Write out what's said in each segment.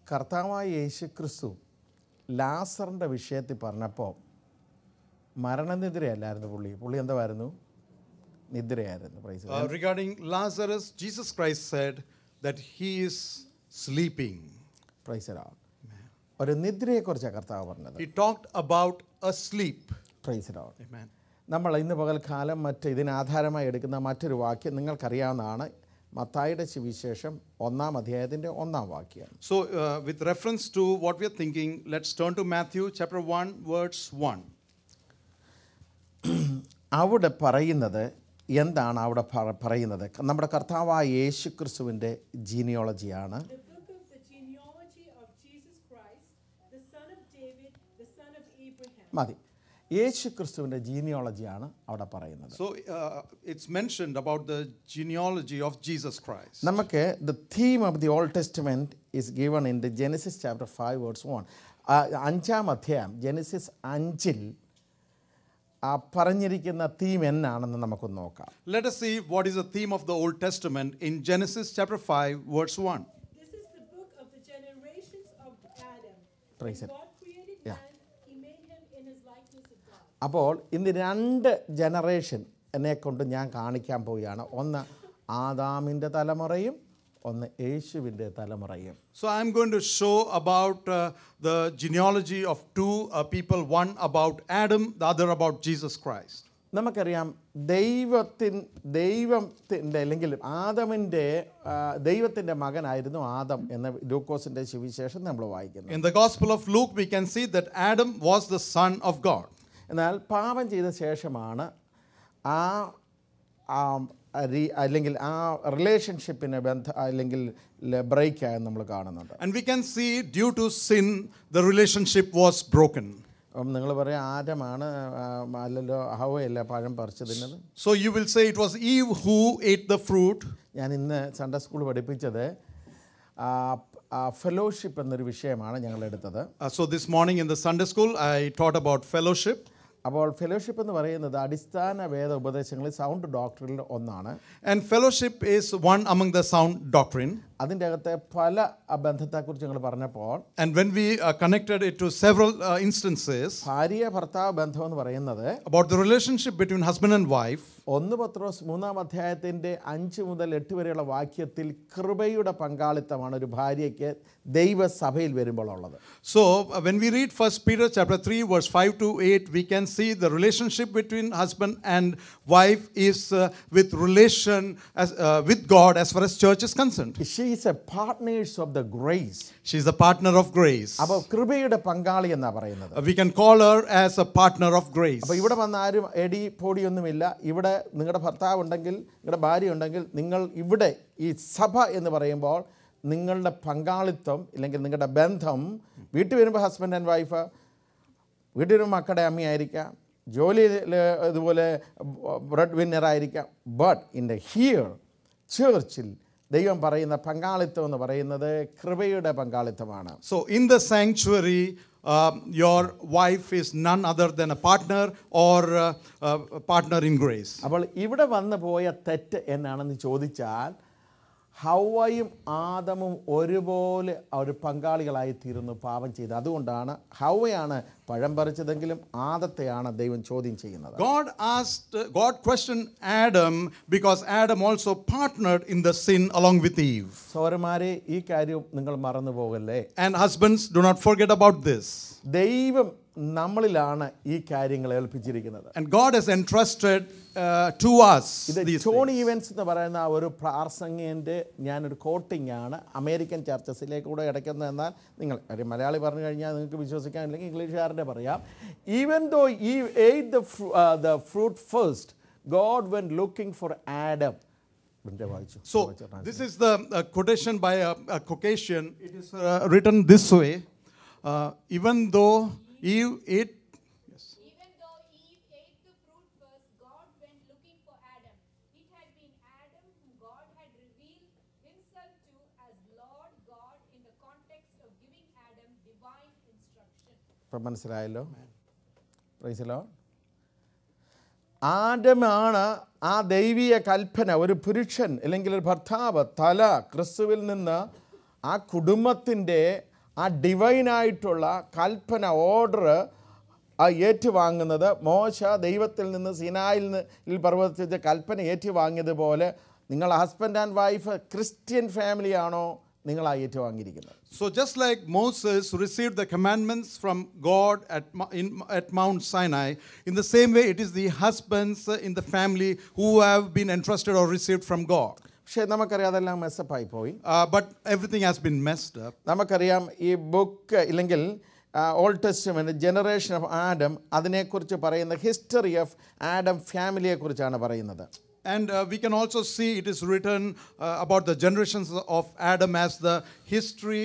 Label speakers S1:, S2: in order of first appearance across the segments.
S1: കർത്താവായ യേശു ക്രിസ്തു ലാസറിൻ്റെ വിഷയത്തിൽ പറഞ്ഞപ്പോൾ മരണനിദ്രയല്ലായിരുന്നു പുള്ളി പുള്ളി എന്തായിരുന്നു നിദ്രയായിരുന്നു praise
S2: Uh, regarding Lazarus, Jesus Christ said that he is sleeping.
S1: പ്രൈസരാ ഒരു നിദ്രയെക്കുറിച്ചാണ് കർത്താവ് പറഞ്ഞത്
S2: He talked about a sleep.
S1: പ്രൈസരാ
S2: Amen.
S1: നമ്മൾ ഇന്ന് പകൽക്കാലം മറ്റ് ഇതിന് ആധാരമായി എടുക്കുന്ന മറ്റൊരു വാക്യം നിങ്ങൾക്കറിയാവുന്നതാണ് മത്തായിയുടെ സുവിശേഷം ഒന്നാം അധ്യായത്തിൻ്റെ ഒന്നാം വാക്യം
S2: So, uh, with reference to what we are thinking, let's turn to Matthew chapter 1, verse 1.
S1: അവിടെ പറയുന്നത് എന്താണ് അവിടെ പറ- പറയുന്നത് നമ്മുടെ കർത്താവായ യേശു ക്രിസ്തുവിൻ്റെ ജീനിയോളജിയാണ്
S3: The book of the genealogy of Jesus Christ, the son of David, the son of Abraham.
S1: മതി യേശു ക്രിസ്തുവിൻ്റെ ജീനിയോളജിയാണ് അവിടെ പറയുന്നത്
S2: So, uh, it's mentioned about the genealogy of Jesus Christ.
S1: നമുക്ക് the theme of the Old Testament is given in the Genesis chapter five words one അഞ്ചാം അധ്യായം Genesis അഞ്ചിൽ ആ പറഞ്ഞിരിക്കുന്ന തീം എന്നാണെന്ന് നമുക്കൊന്ന് നോക്കാം
S2: Let us see what is the theme of the Old Testament in Genesis chapter 5, verse 1.
S3: This is the book of the generations of Adam.
S1: Praise
S3: When
S1: it.
S3: God created
S1: Yeah.
S3: man, he made him in his likeness of God.
S1: അപ്പോൾ ഇന്ന് രണ്ട് generation എന്നെ കൊണ്ട് ഞാൻ കാണിക്കാൻ പോവുകയാണ് ഒന്ന് ആദാമിൻ്റെ തലമുറയും ഒന്ന് യേശുവിൻ്റെ തലമുറയും
S2: So, I'm going to show about uh, the genealogy of two uh, people one about Adam, the other about Jesus Christ.
S1: നമുക്കറിയാം ദൈവത്തിൻ ദൈവത്തിൻ്റെ അല്ലെങ്കിൽ ആദമിൻ്റെ ആ, ദൈവത്തിൻ്റെ മകനായിരുന്നു ആദം എന്ന ലൂക്കോസിൻ്റെ സുവിശേഷം നമ്മൾ വായിക്കുന്നു
S2: In the Gospel of Luke, we can see that Adam was the son of God.
S1: എന്നാൽ പാപം ചെയ്ത ശേഷമാണ് ആ ആ രീ- അല്ലെങ്കിൽ ആ റിലേഷൻഷിപ്പിനെ ബന്ധ അല്ലെങ്കിൽ ബ്രേക്കായി നമ്മൾ കാണുന്നുണ്ട്
S2: And we can see due to sin, the relationship was broken.
S1: അപ്പം നിങ്ങൾ പറയാം ആരമാണ് ആ, അല്ലല്ലോ ഹവയല്ല പഴം പറിച്ചു തിന്നത്
S2: So, you will say it was Eve who ate the fruit.
S1: ഞാൻ ഇന്ന് സൺഡേ സ്കൂൾ പഠിപ്പിച്ചത് ഫെലോഷിപ്പ് എന്നൊരു വിഷയമാണ് ഞങ്ങൾ എടുത്തത്
S2: Uh, so, this morning in the Sunday school, I taught about fellowship.
S1: അപ്പോൾ ഫെലോഷിപ്പ് എന്ന് പറയുന്നത് അടിസ്ഥാന വേദ ഉപദേശങ്ങളിൽ സൗണ്ട് ഡോക്ടറിൽ ഒന്നാണ്
S2: And fellowship is one among the sound doctrine.
S1: അതിൻ്റെ അകത്തെ പല ആ ബന്ധത്തെക്കുറിച്ച് ഞങ്ങൾ പറഞ്ഞപ്പോൾ
S2: And when we uh, connected it to several uh, instances
S1: ഭാര്യ ഭർത്താവ് ബന്ധം എന്ന് പറയുന്നത്
S2: about the relationship between husband and wife,
S1: ഒന്ന് പത്രോസ് മൂന്നാം അധ്യായത്തിൻ്റെ അഞ്ച് മുതൽ എട്ട് വരെയുള്ള വാക്യത്തിൽ കൃപയുടെ പങ്കാളിത്തമാണ് ഒരു ഭാര്യയ്ക്ക് ദൈവസഭയിൽ വരുമ്പോൾ ഉള്ളത്
S2: so uh, when we read First Peter chapter 3 verse 5 to 8, we can see the relationship between husband and wife is uh, with relation as, uh, with God as far as church is concerned.
S1: She is a partners of the grace
S2: She's a partner of grace.
S1: അപ്പോൾ കൃപയുടെ പങ്കാളി എന്നാണ് പറയുന്നത്
S2: Uh, we can call her as a partner of grace.
S1: അപ്പോൾ ഇവിടെ വന്ന ആരും എടി പൊടിയൊന്നുമില്ല ഇവിടെ നിങ്ങളുടെ ഭർത്താവ് ഉണ്ടെങ്കിൽ നിങ്ങളുടെ ഭാര്യ ഉണ്ടെങ്കിൽ നിങ്ങൾ ഇവിടെ ഈ സഭ എന്ന് പറയുമ്പോൾ നിങ്ങളുടെ പങ്കാളിത്തം ഇല്ലെങ്കിൽ നിങ്ങളുടെ ബന്ധം വീട്ടിൽ വരുമ്പോൾ ഹസ്ബൻഡ് ആൻഡ് വൈഫ് വീട്ടിൽ വരുമ്പോൾ മക്കളുടെ അമ്മയായിരിക്കാം ജോലിയിൽ ഇതുപോലെ ബ്രെഡ് വിന്നർ ആയിരിക്കാം ബട്ട് ഇൻ ദ ഹിയർ ചേർച്ചിൽ ദൈവം പറയുന്ന പങ്കാളിത്തം എന്ന് പറയുന്നത് കൃപയുടെ പങ്കാളിത്തമാണ്
S2: So, in the sanctuary, um, your wife is none other than a partner or uh, a partner in grace.
S1: അപ്പോൾ ഇവിടെ വന്നു പോയ തെറ്റ് എന്നാണെന്ന് ചോദിച്ചാൽ ഹൗവയും ആദമും ഒരുപോലെ ഒരു പങ്കാളികളായി തീരുന്നു പാപം ചെയ്ത് അതുകൊണ്ടാണ് ഹൗവയാണ് പഴം പറിച്ചതെങ്കിലും ആദത്തെയാണ് ദൈവം ചോദ്യം ചെയ്യുന്നത്
S2: God asked, uh, God questioned Adam because Adam also partnered in the sin along with Eve.
S1: സോരന്മാരെ ഈ കാര്യം നിങ്ങൾ മറന്നു പോകല്ലേ
S2: And husbands, do not forget about this.
S1: ദൈവം നമ്മളിലാണ് ഈ കാര്യങ്ങൾ ഏൽപ്പിച്ചിരിക്കുന്നത്
S2: And God has entrusted uh, to us
S1: ഇത്
S2: these
S1: ടോണി
S2: things.
S1: ഇവൻസ് എന്ന് പറയുന്ന ഒരു പ്രാസംഗിൻ്റെ ഞാനൊരു കോട്ടിംഗ് ആണ് അമേരിക്കൻ ചർച്ചസിലേക്ക് കൂടെ ഇടയ്ക്കുന്ന എന്നാൽ നിങ്ങൾ ഒരു മലയാളി പറഞ്ഞു കഴിഞ്ഞാൽ നിങ്ങൾക്ക് വിശ്വസിക്കാൻ ഇല്ലെങ്കിൽ ഇംഗ്ലീഷുകാരൻ്റെ പറയാം ഈവൻ ദോ ഈ ate the the fruit first God when looking for Adam എൻ്റെ വായിച്ചു
S2: So, this is the uh, quotation by a, a Caucasian. It is uh, written this way uh, Even though Eve ate
S4: Even though Eve ate the fruit first, God went looking for Adam. It had been Adam whom God had revealed himself to as Lord God in the context of giving Adam divine instruction.
S1: ഇപ്പം മനസ്സിലായല്ലോ പ്രൈസലോ ആദമാണ് ആ ദൈവീയ കൽപ്പന ഒരു പുരുഷൻ അല്ലെങ്കിൽ ഒരു ഭർത്താവ് തല ക്രിസ്തുവിൽ നിന്ന് ആ കുടുംബത്തിൻ്റെ ആ ഡിവൈനായിട്ടുള്ള കൽപ്പന ഓർഡർ ആ ഏറ്റുവാങ്ങുന്നത് മോശ ദൈവത്തിൽ നിന്ന് സിനായിൽ നിന്ന് പർവ്വതത്തിൽ കൽപ്പന ഏറ്റുവാങ്ങിയതുപോലെ നിങ്ങൾ ഹസ്ബൻഡ് ആൻഡ് വൈഫ് ക്രിസ്ത്യൻ ഫാമിലിയാണോ നിങ്ങൾ ആ ഏറ്റുവാങ്ങിയിരിക്കുന്നത്
S2: So just like Moses received the commandments from God at, Mo- in, at Mount Sinai, in the same way it is the husbands uh, in the family who have been entrusted or received from God.
S1: പക്ഷേ നമുക്കറിയാം അതെല്ലാം മെസ്സപ്പായി പോയി
S2: Uh, but everything has been messed up.
S1: നമുക്കറിയാം ഈ book ഇല്ലെങ്കിൽ Old Testament generation of Adam അതിനെക്കുറിച്ച് പറയുന്ന history of Adam ഫാമിലിയെക്കുറിച്ചാണ് പറയുന്നത്
S2: And uh, we can also see it is written uh, about the generations of Adam as the history,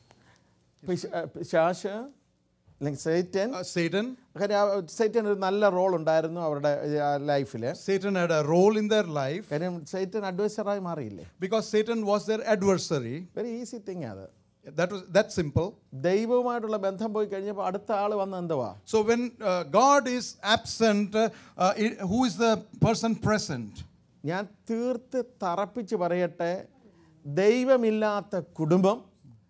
S1: പിശ- ആ, പിശാശ് അല്ലെങ്കിൽ Satan
S2: uh, Satan.
S1: Satan ഒരു നല്ല role ഉണ്ടായിരുന്നു അവരുടെ ലൈഫിൽ
S2: Satan had a role in their life
S1: കാര്യം Satan അഡ്വൈസറായി മാറിയില്ലേ
S2: because Satan was their adversary.
S1: Very easy thing അത്
S2: That was that simple.
S1: ദൈവവുമായിട്ടുള്ള ബന്ധം പോയി കഴിഞ്ഞപ്പോൾ അടുത്ത ആൾ വന്ന് എന്തുവാ
S2: So when uh, God is absent, uh, uh, it- who is the person present?
S1: ഞാൻ തീർത്ത് തറപ്പിച്ച് പറയട്ടെ ദൈവമില്ലാത്ത കുടുംബം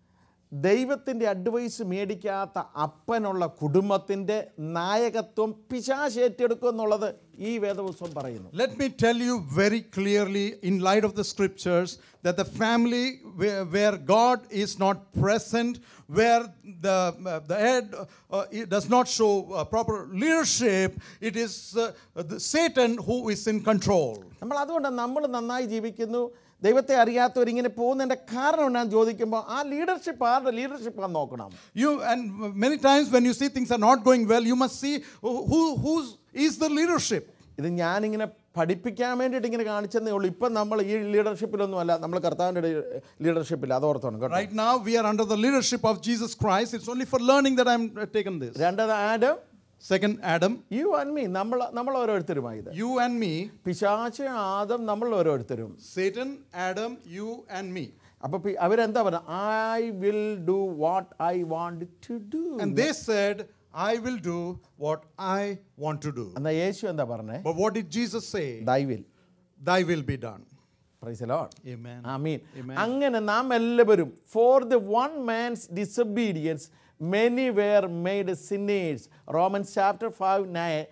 S1: ദൈവത്തിൻ്റെ അഡ്വൈസ് മേടിക്കാത്ത അപ്പനുള്ള കുടുംബത്തിൻ്റെ നായകത്വം പിശാശ് ഏറ്റെടുക്കും എന്നുള്ളത് ഈ വേദപുസ്തകം പറയുന്നു
S2: Let me tell you very clearly, in light of the scriptures, that the family where, where God is not present, where the, uh, the head uh, it does not show uh, proper leadership, it is uh, the Satan who is in control.
S1: നമ്മൾ അതുകൊണ്ട് നമ്മൾ നന്നായി ജീവിക്കുന്നു ദൈവത്തെ അറിയാത്തവരിങ്ങനെ പോകുന്നതിൻ്റെ കാരണം എന്നാന്ന് ചോദിക്കുമ്പോൾ ആ ലീഡർഷിപ്പ് ആരുടെ ലീഡർഷിപ്പാന്ന് നോക്കണം
S2: You and many times when you see things are not going well, you must see who, who who's, is the leadership.
S1: ഇത് ഞാനിങ്ങനെ പഠിപ്പിക്കാൻ വേണ്ടിയിട്ട് ഇങ്ങനെ കാണിച്ചെന്നേ ഉള്ളൂ ഇപ്പം നമ്മൾ ഈ ലീഡർഷിപ്പിലൊന്നും അല്ല നമ്മൾ കർത്താവിൻ്റെ ലീഡർഷിപ്പിൽ അത് ഓർത്തോണം കേട്ടോ
S2: Right now, we are under the leadership of Jesus Christ. It's only for learning that I'm uh, taken this.
S1: രണ്ടത് Adam
S2: Second, Adam,
S1: you and me നമ്മൾ നമ്മൾ ഓരോരുത്തരുമായി ഇത്
S2: you and me.
S1: പിശാച്ച് ആദം നമ്മൾ ഓരോരുത്തരും
S2: Satan, Adam, you and me.
S1: അപ്പോൾ അവരെന്താ പറയുക I will do what I want to do
S2: And they said, I will do what I want to do.
S1: എന്നാ യേശു എന്താ പറഞ്ഞേ
S2: But what did Jesus say?
S1: Thy will
S2: Thy will be done.
S1: Praise Lord
S2: Amen.
S1: Amen
S2: Amen.
S1: അങ്ങനെ നാം എല്ലാവരും for the one man's disobedience many were made sinners Roman chapter five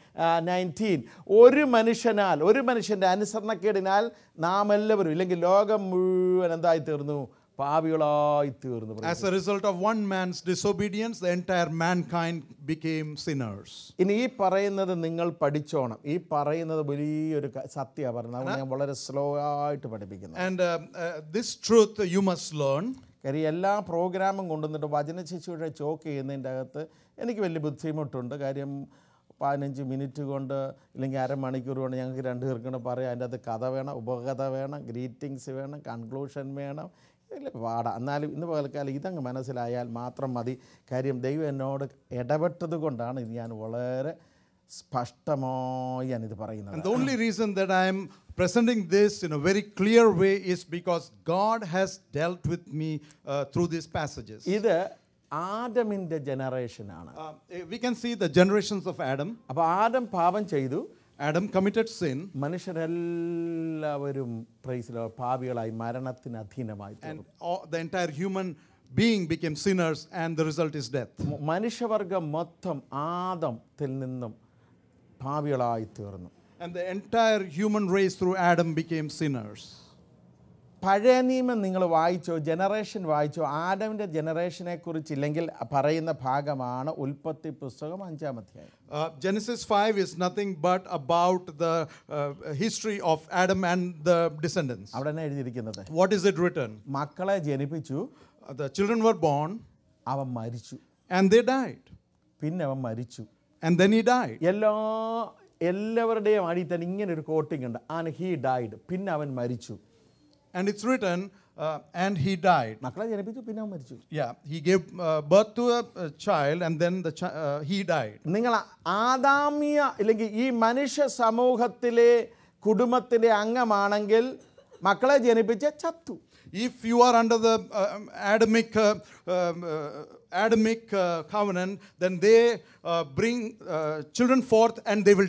S1: nineteen ഒരു മനുഷ്യനാൽ ഒരു മനുഷ്യൻ്റെ അനുസരണക്കേടിനാൽ നാം എല്ലാവരും ഇല്ലെങ്കിൽ ലോകം മുഴുവൻ എന്തായി തീർന്നു പാവികളായി തീർന്നു
S2: As a result of one man's disobedience, the entire mankind became sinners.
S1: ഇനി ഈ പറയുന്നത് നിങ്ങൾ പഠിച്ചോണം ഈ പറയുന്നത് വലിയൊരു സത്യമാണ് പറയുന്നത് അതുകൊണ്ട് ഞാൻ വളരെ സ്ലോ ആയിട്ട് പഠിപ്പിക്കുന്നത്
S2: And um, uh, this truth you must learn.
S1: കാര്യം എല്ലാ പ്രോഗ്രാമും കൊണ്ടുവന്നിട്ട് വചനശിശുവിടെ ചോക്ക് ചെയ്യുന്നതിൻ്റെ അകത്ത് എനിക്ക് വലിയ ബുദ്ധിമുട്ടുണ്ട് കാര്യം പതിനഞ്ച് മിനിറ്റ് കൊണ്ട് ഇല്ലെങ്കിൽ അരമണിക്കൂർ കൊണ്ട് ഞങ്ങൾക്ക് രണ്ട് പേർക്കൂടെ പറയാം അതിൻ്റെ അകത്ത് കഥ വേണം ഉപകഥ വേണം ഗ്രീറ്റിങ്സ് വേണം കൺക്ലൂഷൻ വേണം ഇല്ല പാടാം എന്നാലും ഇന്ന് പകൽക്കാലം ഇതങ്ങ് മനസ്സിലായാൽ മാത്രം മതി കാര്യം ദൈവം എന്നോട് ഇടപെട്ടത് കൊണ്ടാണ് ഇത് ഞാൻ വളരെ സ്പഷ്ടമായി ഞാനിത് പറയുന്നത്
S2: And the only reason that I am presenting this in a very clear way is because God has dealt with me uh, through these passages.
S1: ഇത് ആദമിൻ്റെ ജനറേഷനാണ്
S2: Uh, we can see the generations of Adam.
S1: അപ്പോൾ ആദം പാപം ചെയ്തു
S2: Adam committed sin,
S1: മനുഷ്യരെല്ലാവരും പ്രൈസിലോ പാപികളായി മരണത്തിന് അധീനമായി തീർന്നു.
S2: and all, the entire human being became sinners, and the result is death.
S1: മ- മനുഷ്യവർഗം മൊത്തം ആദത്തിൽ നിന്നും പാപികളായി തീർന്നു
S2: And the entire human race through Adam became sinners.
S1: പഴയ നിയമം നിങ്ങൾ വായിച്ചോ ജനറേഷൻ വായിച്ചോ ആദമിൻ്റെ ജനറേഷനെ കുറിച്ചില്ലെങ്കിൽ പറയുന്ന ഭാഗമാണ് ഉൽപ്പത്തി പുസ്തകം അഞ്ചാം അധ്യായം
S2: Uh, Genesis 5 is nothing but about the uh, history of Adam and the descendants.
S1: അവിടെ തന്നെ എഴുതിയിരിക്കുന്നത്
S2: What is it written?
S1: മക്കളെ ജനിപ്പിച്ചു
S2: Uh, the children were born
S1: അവൻ മരിച്ചു
S2: and they died.
S1: പിന്നെ അവൻ മരിച്ചു
S2: And then he died.
S1: എല്ലാ എല്ലാവരുടെയും അടി തന്നെ ഇങ്ങനെ ഒരു കോട്ടിംഗ് ഉണ്ട് ആൻഡ് ഹീ ഡൈഡ് പിന്നെ അവൻ മരിച്ചു
S2: And it's written, uh, and he died.
S1: മക്കളെ ജനിപ്പിച്ചു പിന്നെ അവൻ മരിച്ചു
S2: Yeah, he gave uh, birth to a, a child and then the chi- uh, he died.
S1: നിങ്ങൾ ആദാമ്യ അല്ലെങ്കിൽ ഈ മനുഷ്യ സമൂഹത്തിലെ കുടുംബത്തിലെ അംഗമാണെങ്കിൽ മക്കളെ ജനിപ്പിച്ച് ചത്തു
S2: If you are under the uh, um, Adamic, uh, um, uh, Adamic uh, covenant, then they uh, bring uh, children forth and they will die.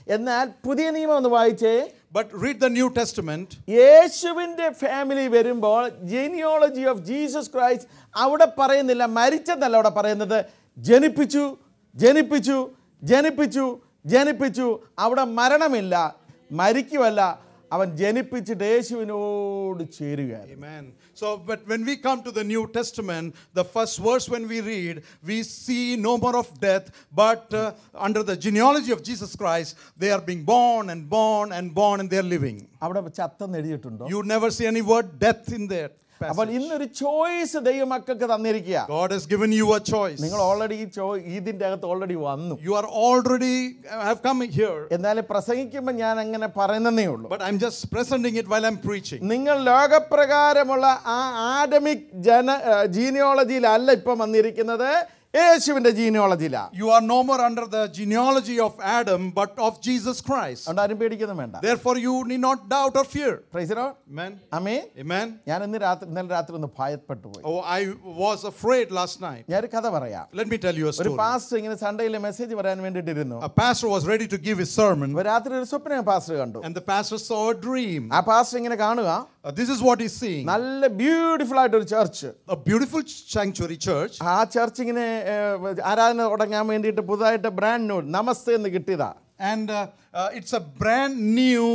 S1: എന്നാൽ പുതിയ നിയമം ഒന്ന് വായിച്ചേ
S2: But read the New Testament.
S1: യേശുവിൻ്റെ ഫാമിലി വരുമ്പോൾ genealogy of Jesus Christ അവിടെ പറയുന്നില്ല മരിച്ചെന്നല്ല അവിടെ പറയുന്നത് ജനിപ്പിച്ചു ജനിപ്പിച്ചു ജനിപ്പിച്ചു ജനിപ്പിച്ചു അവിടെ മരണമില്ല മരിക്കുമല്ല അവൻ ജനിപ്പിച്ചിട്ട് യേശുവിനോട് ചേരുകയായിരുന്നു
S2: Amen. So, but when we come to the New Testament, the first verse when we read, we see no more of death, but uh, under the genealogy of Jesus Christ, they are being born and born and born and they are living.
S1: അവിടെ ചത്തെന്ന് എഴുതിയിട്ടുണ്ടോ
S2: You never see any word death in there.
S1: അപ്പോൾ ഇന്നൊരു choice ദൈവമക്കൾക്ക് തന്നിരിക്കുക
S2: God has given you a choice.
S1: നിങ്ങൾ already ഈ ചോ ഇതിൻ്റെ അകത്ത് ഓൾറെഡി വന്നു
S2: You are already have come here,
S1: എന്നാലും പ്രസംഗിക്കുമ്പോൾ ഞാൻ അങ്ങനെ പറയുന്നതേ ഉള്ളൂ
S2: but I'm just presenting it while I'm preaching.
S1: നിങ്ങൾ ലോകപ്രകാരമുള്ള ആ ആഡമിക് ജന ജീനിയോളജിയിലല്ല ഇപ്പം വന്നിരിക്കുന്നത് യേശുവിൻ്റെ ജീനിയോളജിയിലാണ്
S2: You are no more under the genealogy of Adam, but of Jesus Christ.
S1: അതുകൊണ്ട് ആരും പേടിക്കൊന്നും വേണ്ട
S2: Therefore, you need not doubt or fear.
S1: പ്രൈസറോ
S2: Amen.
S1: അമേ
S2: Amen.
S1: ഞാൻ ഇന്ന് രാത്രി ഇന്നലെ രാത്രി ഒന്ന് ഭയപ്പെട്ടു പോയി
S2: Oh, I was afraid last night.
S1: ഞാനൊരു കഥ പറയാം
S2: Let me tell you a
S1: ഒരു
S2: story.
S1: പാസ്റ്റർ ഇങ്ങനെ സൺഡേയിലെ മെസ്സേജ് പറയാൻ വേണ്ടിയിട്ടിരുന്നു
S2: A pastor was ready to give his sermon,
S1: അപ്പൊ രാത്രി ഒരു സ്വപ്നം പാസ്റ്റർ കണ്ടു
S2: and the pastor saw a dream.
S1: ആ പാസ്റ്റർ ഇങ്ങനെ കാണുക
S2: Uh, this is what he's seeing
S1: നല്ല ബ്യൂട്ടിഫുൾ ആയിട്ടൊരു church
S2: a beautiful sanctuary church,
S1: ആ ചർച്ച് ഇങ്ങനെ ഏഹ്, ആരാധന തുടങ്ങാൻ വേണ്ടിയിട്ട് പുതുതായിട്ട് ബ്രാൻഡ് ന്യൂ നമസ്തേ എന്ന് കിട്ടിയതാ
S2: and uh, uh, it's a brand new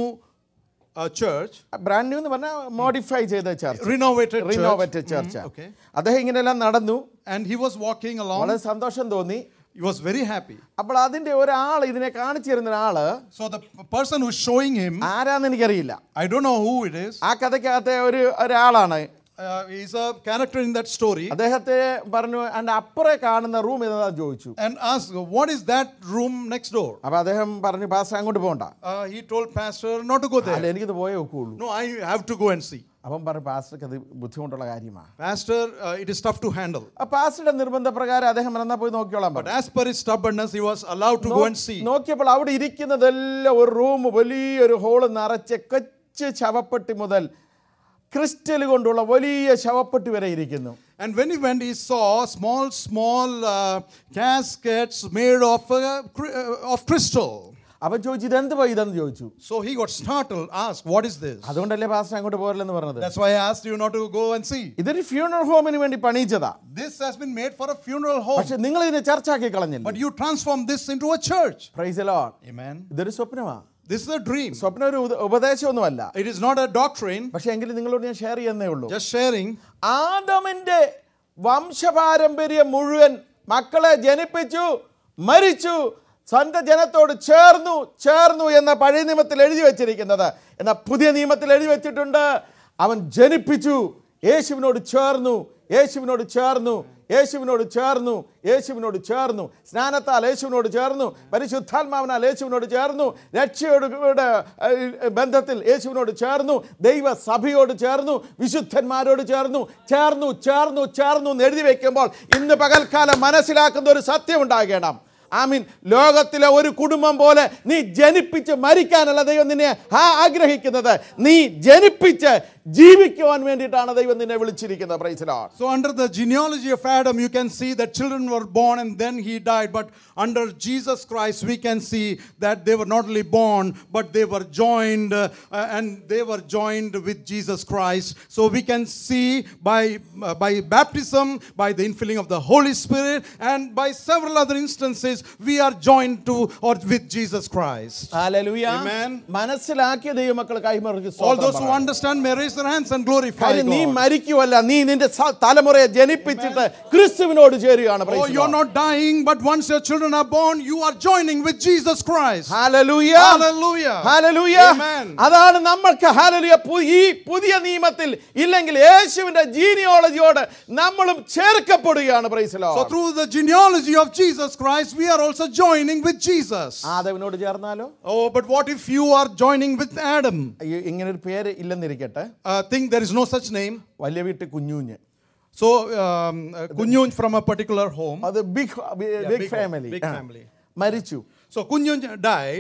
S2: uh, church,
S1: brand new എന്ന് പറഞ്ഞാൽ മോഡിഫൈ ചെയ്ത church
S2: renovated church.
S1: Renovated church
S2: Mm, okay.
S1: അദ്ദേഹം ഇങ്ങനെയെല്ലാം നടന്നു
S2: And he was walking along.
S1: വളരെ സന്തോഷം തോന്നി
S2: He was very happy.
S1: അപ്പോൾ അതിന്റെ ഒരാൾ ഇതിനെ കാണിച്ചു തരുന്ന ഒരാള്
S2: So the p- person who's showing him,
S1: ആരാന്ന് എനിക്കറിയില്ല
S2: I don't know who it is.
S1: ആ കഥയ്ക്കകത്തെ ഒരു ഒരാളാണ്
S2: Uh, he's a character in that story.
S1: അദ്ദേഹത്തെ പറഞ്ഞു എൻ്റെ അപ്പുറേ കാണുന്ന റൂം ഏതാ ചോദിച്ചു
S2: And asked, What is that room next door?
S1: അപ്പൊ അദ്ദേഹം പറഞ്ഞു പാസ്റ്റർ അങ്ങോട്ട് പോകണ്ട
S2: Uh, he told Pastor not to go
S1: അല്ല
S2: there.
S1: എനിക്കിത് പോയേ ഒക്കുള്ളൂ
S2: No, I have to go and see.
S1: അപ്പം പറഞ്ഞു പാസ്റ്റർക്ക് അത് ബുദ്ധിമുട്ടുള്ള കാര്യമാണ്
S2: Pastor, uh, it is tough to handle.
S1: ആ പാസ്റ്ററുടെ നിർബന്ധപ്രകാരം അദ്ദേഹം എന്നാ പോയി നോക്കിയോളാൻ
S2: But
S1: പറഞ്ഞു
S2: as per his stubbornness, he was allowed to go and see.
S1: നോക്കിയപ്പോൾ അവിടെ ഇരിക്കുന്നതെല്ലാം ഒരു റൂം വലിയൊരു ഹോള് നിറച്ച് കൊച്ചു ശവപ്പെട്ടി മുതൽ ക്രിസ്റ്റൽ കൊണ്ടുള്ള വലിയ ശവപ്പെട്ടി വരെ ഇരിക്കുന്നു
S2: And when he went, he saw small, small uh, caskets made of, uh, cri- uh, of crystal.
S1: അവൻ ചോദിച്ചു ഇതെന്ത് പോയി ഇതെന്ന് ചോദിച്ചു
S2: So he got startled, asked, What is this?
S1: അതുകൊണ്ടല്ലേ പാസ്റ്റർ അങ്ങോട്ട് പോരല്ലെന്ന് പറഞ്ഞത്
S2: That's why I asked you not to go and see.
S1: ഇതൊരു ഫ്യൂണറൽ ഹോമിന് വേണ്ടി പണിയിച്ചതാ
S2: This has been made for a funeral home.
S1: പക്ഷെ നിങ്ങൾ ഇതിനെ ചർച്ചാക്കി കളഞ്ഞില്ല
S2: But you transform this into a church.
S1: Praise Lord
S2: Amen.
S1: ഇതൊരു സ്വപ്നമാ
S2: This is a dream.
S1: സ്വപ്നം ഒരു ഉപ- ഉപദേശമൊന്നുമല്ല
S2: It is not a doctrine,
S1: പക്ഷെ എങ്കിലും നിങ്ങളോട് ഞാൻ ഷെയർ ചെയ്യുന്നേ ഉള്ളൂ
S2: just sharing.
S1: ആദമിന്റെ വംശപാരമ്പര്യം മുഴുവൻ മക്കളെ ജനിപ്പിച്ചു മരിച്ചു സ്വന്തം ജനത്തോട് ചേർന്നു ചേർന്നു എന്ന പഴയ നിയമത്തിൽ എഴുതി വെച്ചിരിക്കുന്നത് എന്നാൽ പുതിയ നിയമത്തിൽ എഴുതി വെച്ചിട്ടുണ്ട് അവൻ ജനിപ്പിച്ചു യേശുവിനോട് ചേർന്നു യേശുവിനോട് ചേർന്നു യേശുവിനോട് ചേർന്നു യേശുവിനോട് ചേർന്നു സ്നാനത്താൽ യേശുവിനോട് ചേർന്നു പരിശുദ്ധാത്മാവിനാൽ യേശുവിനോട് ചേർന്നു രക്ഷയോട് കൂടെ, ഏഹ്, ബന്ധത്തിൽ യേശുവിനോട് ചേർന്നു ദൈവ സഭയോട് ചേർന്നു വിശുദ്ധന്മാരോട് ചേർന്നു ചേർന്നു ചേർന്നു ചേർന്നു എന്ന് എഴുതി വെക്കുമ്പോൾ ഇന്ന് പകൽക്കാലം മനസ്സിലാക്കുന്ന ഒരു സത്യം ഉണ്ടാകണം ആമീൻ ലോകത്തിലെ ഒരു കുടുംബം പോലെ നീ ജനിപ്പിച്ച് മരിക്കാനല്ല ദൈവം നിന്നെ ആ- ആഗ്രഹിക്കുന്നത് നീ ജനിപ്പിച്ച് ജീവിക്കുവാൻ വേണ്ടിയിട്ടാണ് ദൈവം നിന്നെ വിളിച്ചിരിക്കുന്നത് പ്രൈസിലോ
S2: So, under the genealogy of Adam, you can see that children were born and then he died. But under Jesus Christ, we can see that they were not only born, but they were joined uh, and they were joined with Jesus Christ. So, we can see by, uh, by baptism, by the infilling of the Holy Spirit, and by several other instances, we are joined to or with Jesus Christ. Amen.
S1: മനസ്സിലാക്കിയ ദൈവമക്കൾ കൈമറിച്ച്
S2: All those who understand may raise their hands and glorify
S1: കാര്യം നീ
S2: God.
S1: മരിക്കുവല്ല നീ നിന്റെ സ- തലമുറയെ ജനിപ്പിച്ചിട്ട് ക്രിസ്തുവിനോട് ചേരുകയാണ്
S2: Oh,
S1: praise the
S2: you're
S1: Lord.
S2: not dying, but once your children are born, you are joining with Jesus Christ.
S1: Hallelujah.
S2: Hallelujah.
S1: Hallelujah.
S2: Amen.
S1: അതാണ് നമ്മൾക്ക് ഹാലലുയ ഈ പുതിയ നിയമത്തിൽ ഇല്ലെങ്കിൽ യേശുവിന്റെ ജീനിയോളജിയോട് നമ്മളും ചേർക്കപ്പെടുകയാണ് പ്രൈസലോ
S2: So, through the genealogy of Jesus Christ, we are also joining with Jesus.
S1: ആദവിനോട് ചേർന്നാലോ
S2: Oh, but what if you are joining with Adam?
S1: ഈ- ഇങ്ങനെ ഒരു പേര് ഇല്ലെന്നിരിക്കട്ടെ
S2: Uh, think there is no such name.
S1: വലിയ വീട്ടിൽ കുഞ്ഞുഞ്ഞ്
S2: So, um, uh, Kunyun from a particular home.
S1: അത് big big
S2: big home,
S1: family
S2: big family.
S1: മരിച്ചു
S2: So, Kunyun died.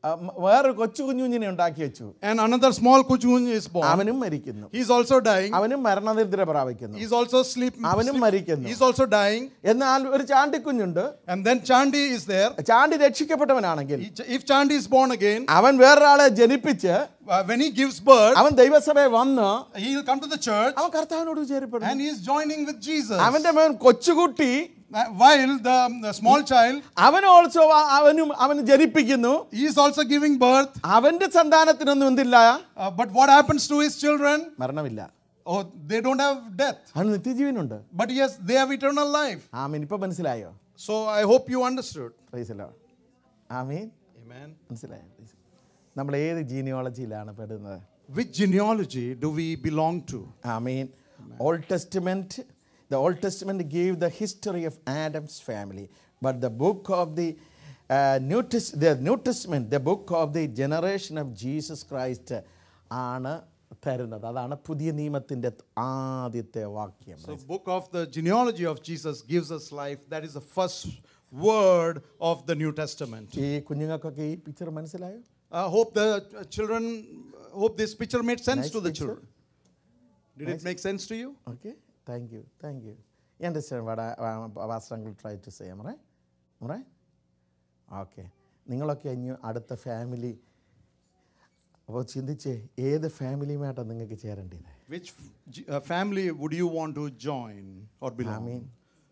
S1: ആ, മ- വേറൊരു കൊച്ചു കുഞ്ഞുഞ്ഞിനെ ഉണ്ടാക്കി വെച്ചു
S2: And another small Kuchun is born.
S1: അവനും മരിക്കുന്നു
S2: He's also dying.
S1: അവനും മരണനിദ്ര പ്രാപിക്കുന്നു
S2: He's also sleep.
S1: അവനും മരിക്കുന്നു
S2: He's also dying.
S1: എന്നാൽ ഒരു ചാണ്ടിക്കുഞ്ഞുണ്ട്
S2: And then Chandi is there.
S1: Chandy രക്ഷിക്കപ്പെട്ടവനാണെങ്കിൽ
S2: If Chandi is born again,
S1: അവൻ വേറൊരാളെ ജനിപ്പിച്ച്
S2: uh, when he gives birth,
S1: അവൻ ദൈവസഭയെ വന്ന്
S2: he will come to the church
S1: അവൻ കർത്താവിനോട് ചേരിപ്പെടും
S2: and he is joining with Jesus.
S1: അവന്റെ മേൻ കൊച്ചുകുട്ടി
S2: Uh, While the, the small child,
S1: അവൻ also അവനും അവന് ജനിപ്പിക്കുന്നു
S2: he is also giving birth.
S1: അവന്റെ സന്താനത്തിനൊന്നും എന്തില്ല
S2: Uh, but what happens to his children?
S1: മരണമില്ല
S2: Oh, they don't have death.
S1: അവന് നിത്യജീവനുണ്ട്
S2: But yes, they have eternal life.
S1: ആമീൻ ഇപ്പൊ മനസ്സിലായോ
S2: So I hope you understood.
S1: Praise the Lord Amin
S2: Amen.
S1: മനസ്സിലായോ Praise. നമ്മൾ ഏത് ജീനിയോളജിയിലാണ് പെടുന്നത്
S2: Which genealogy do we belong to?
S1: Amen Old Testament the Old Testament give the history of Adam's family but the book of the New Test the New Testament the book of the generation of Jesus Christ ആണ് തരുന്നത് അതാണ് പുതിയ നിയമത്തിൻ്റെ ആദ്യത്തെ വാക്യം
S2: The book of the genealogy of Jesus gives us life. That is the first word of the New Testament.
S1: ഈ കുഞ്ഞുങ്ങൾക്കൊക്കെ ഈ picture മനസ്സിലായോ
S2: I hope the uh, children, hope this picture made sense
S1: Nice
S2: to the
S1: picture.
S2: children. Did it make sense to you?
S1: Okay, thank you, thank you. You understand what I, uh, Pastor Uncle tried to say, am I right? Am I right? Okay. നിങ്ങളൊക്കെ ഇനി അടുത്ത family അപ്പോൾ ചിന്തിച്ച് ഏത് ഫാമിലിയുമായിട്ടാണ് നിങ്ങൾക്ക് ചേരേണ്ടത്
S2: Which f- g- uh, family would you want to join or
S1: I
S2: belong?
S1: mean,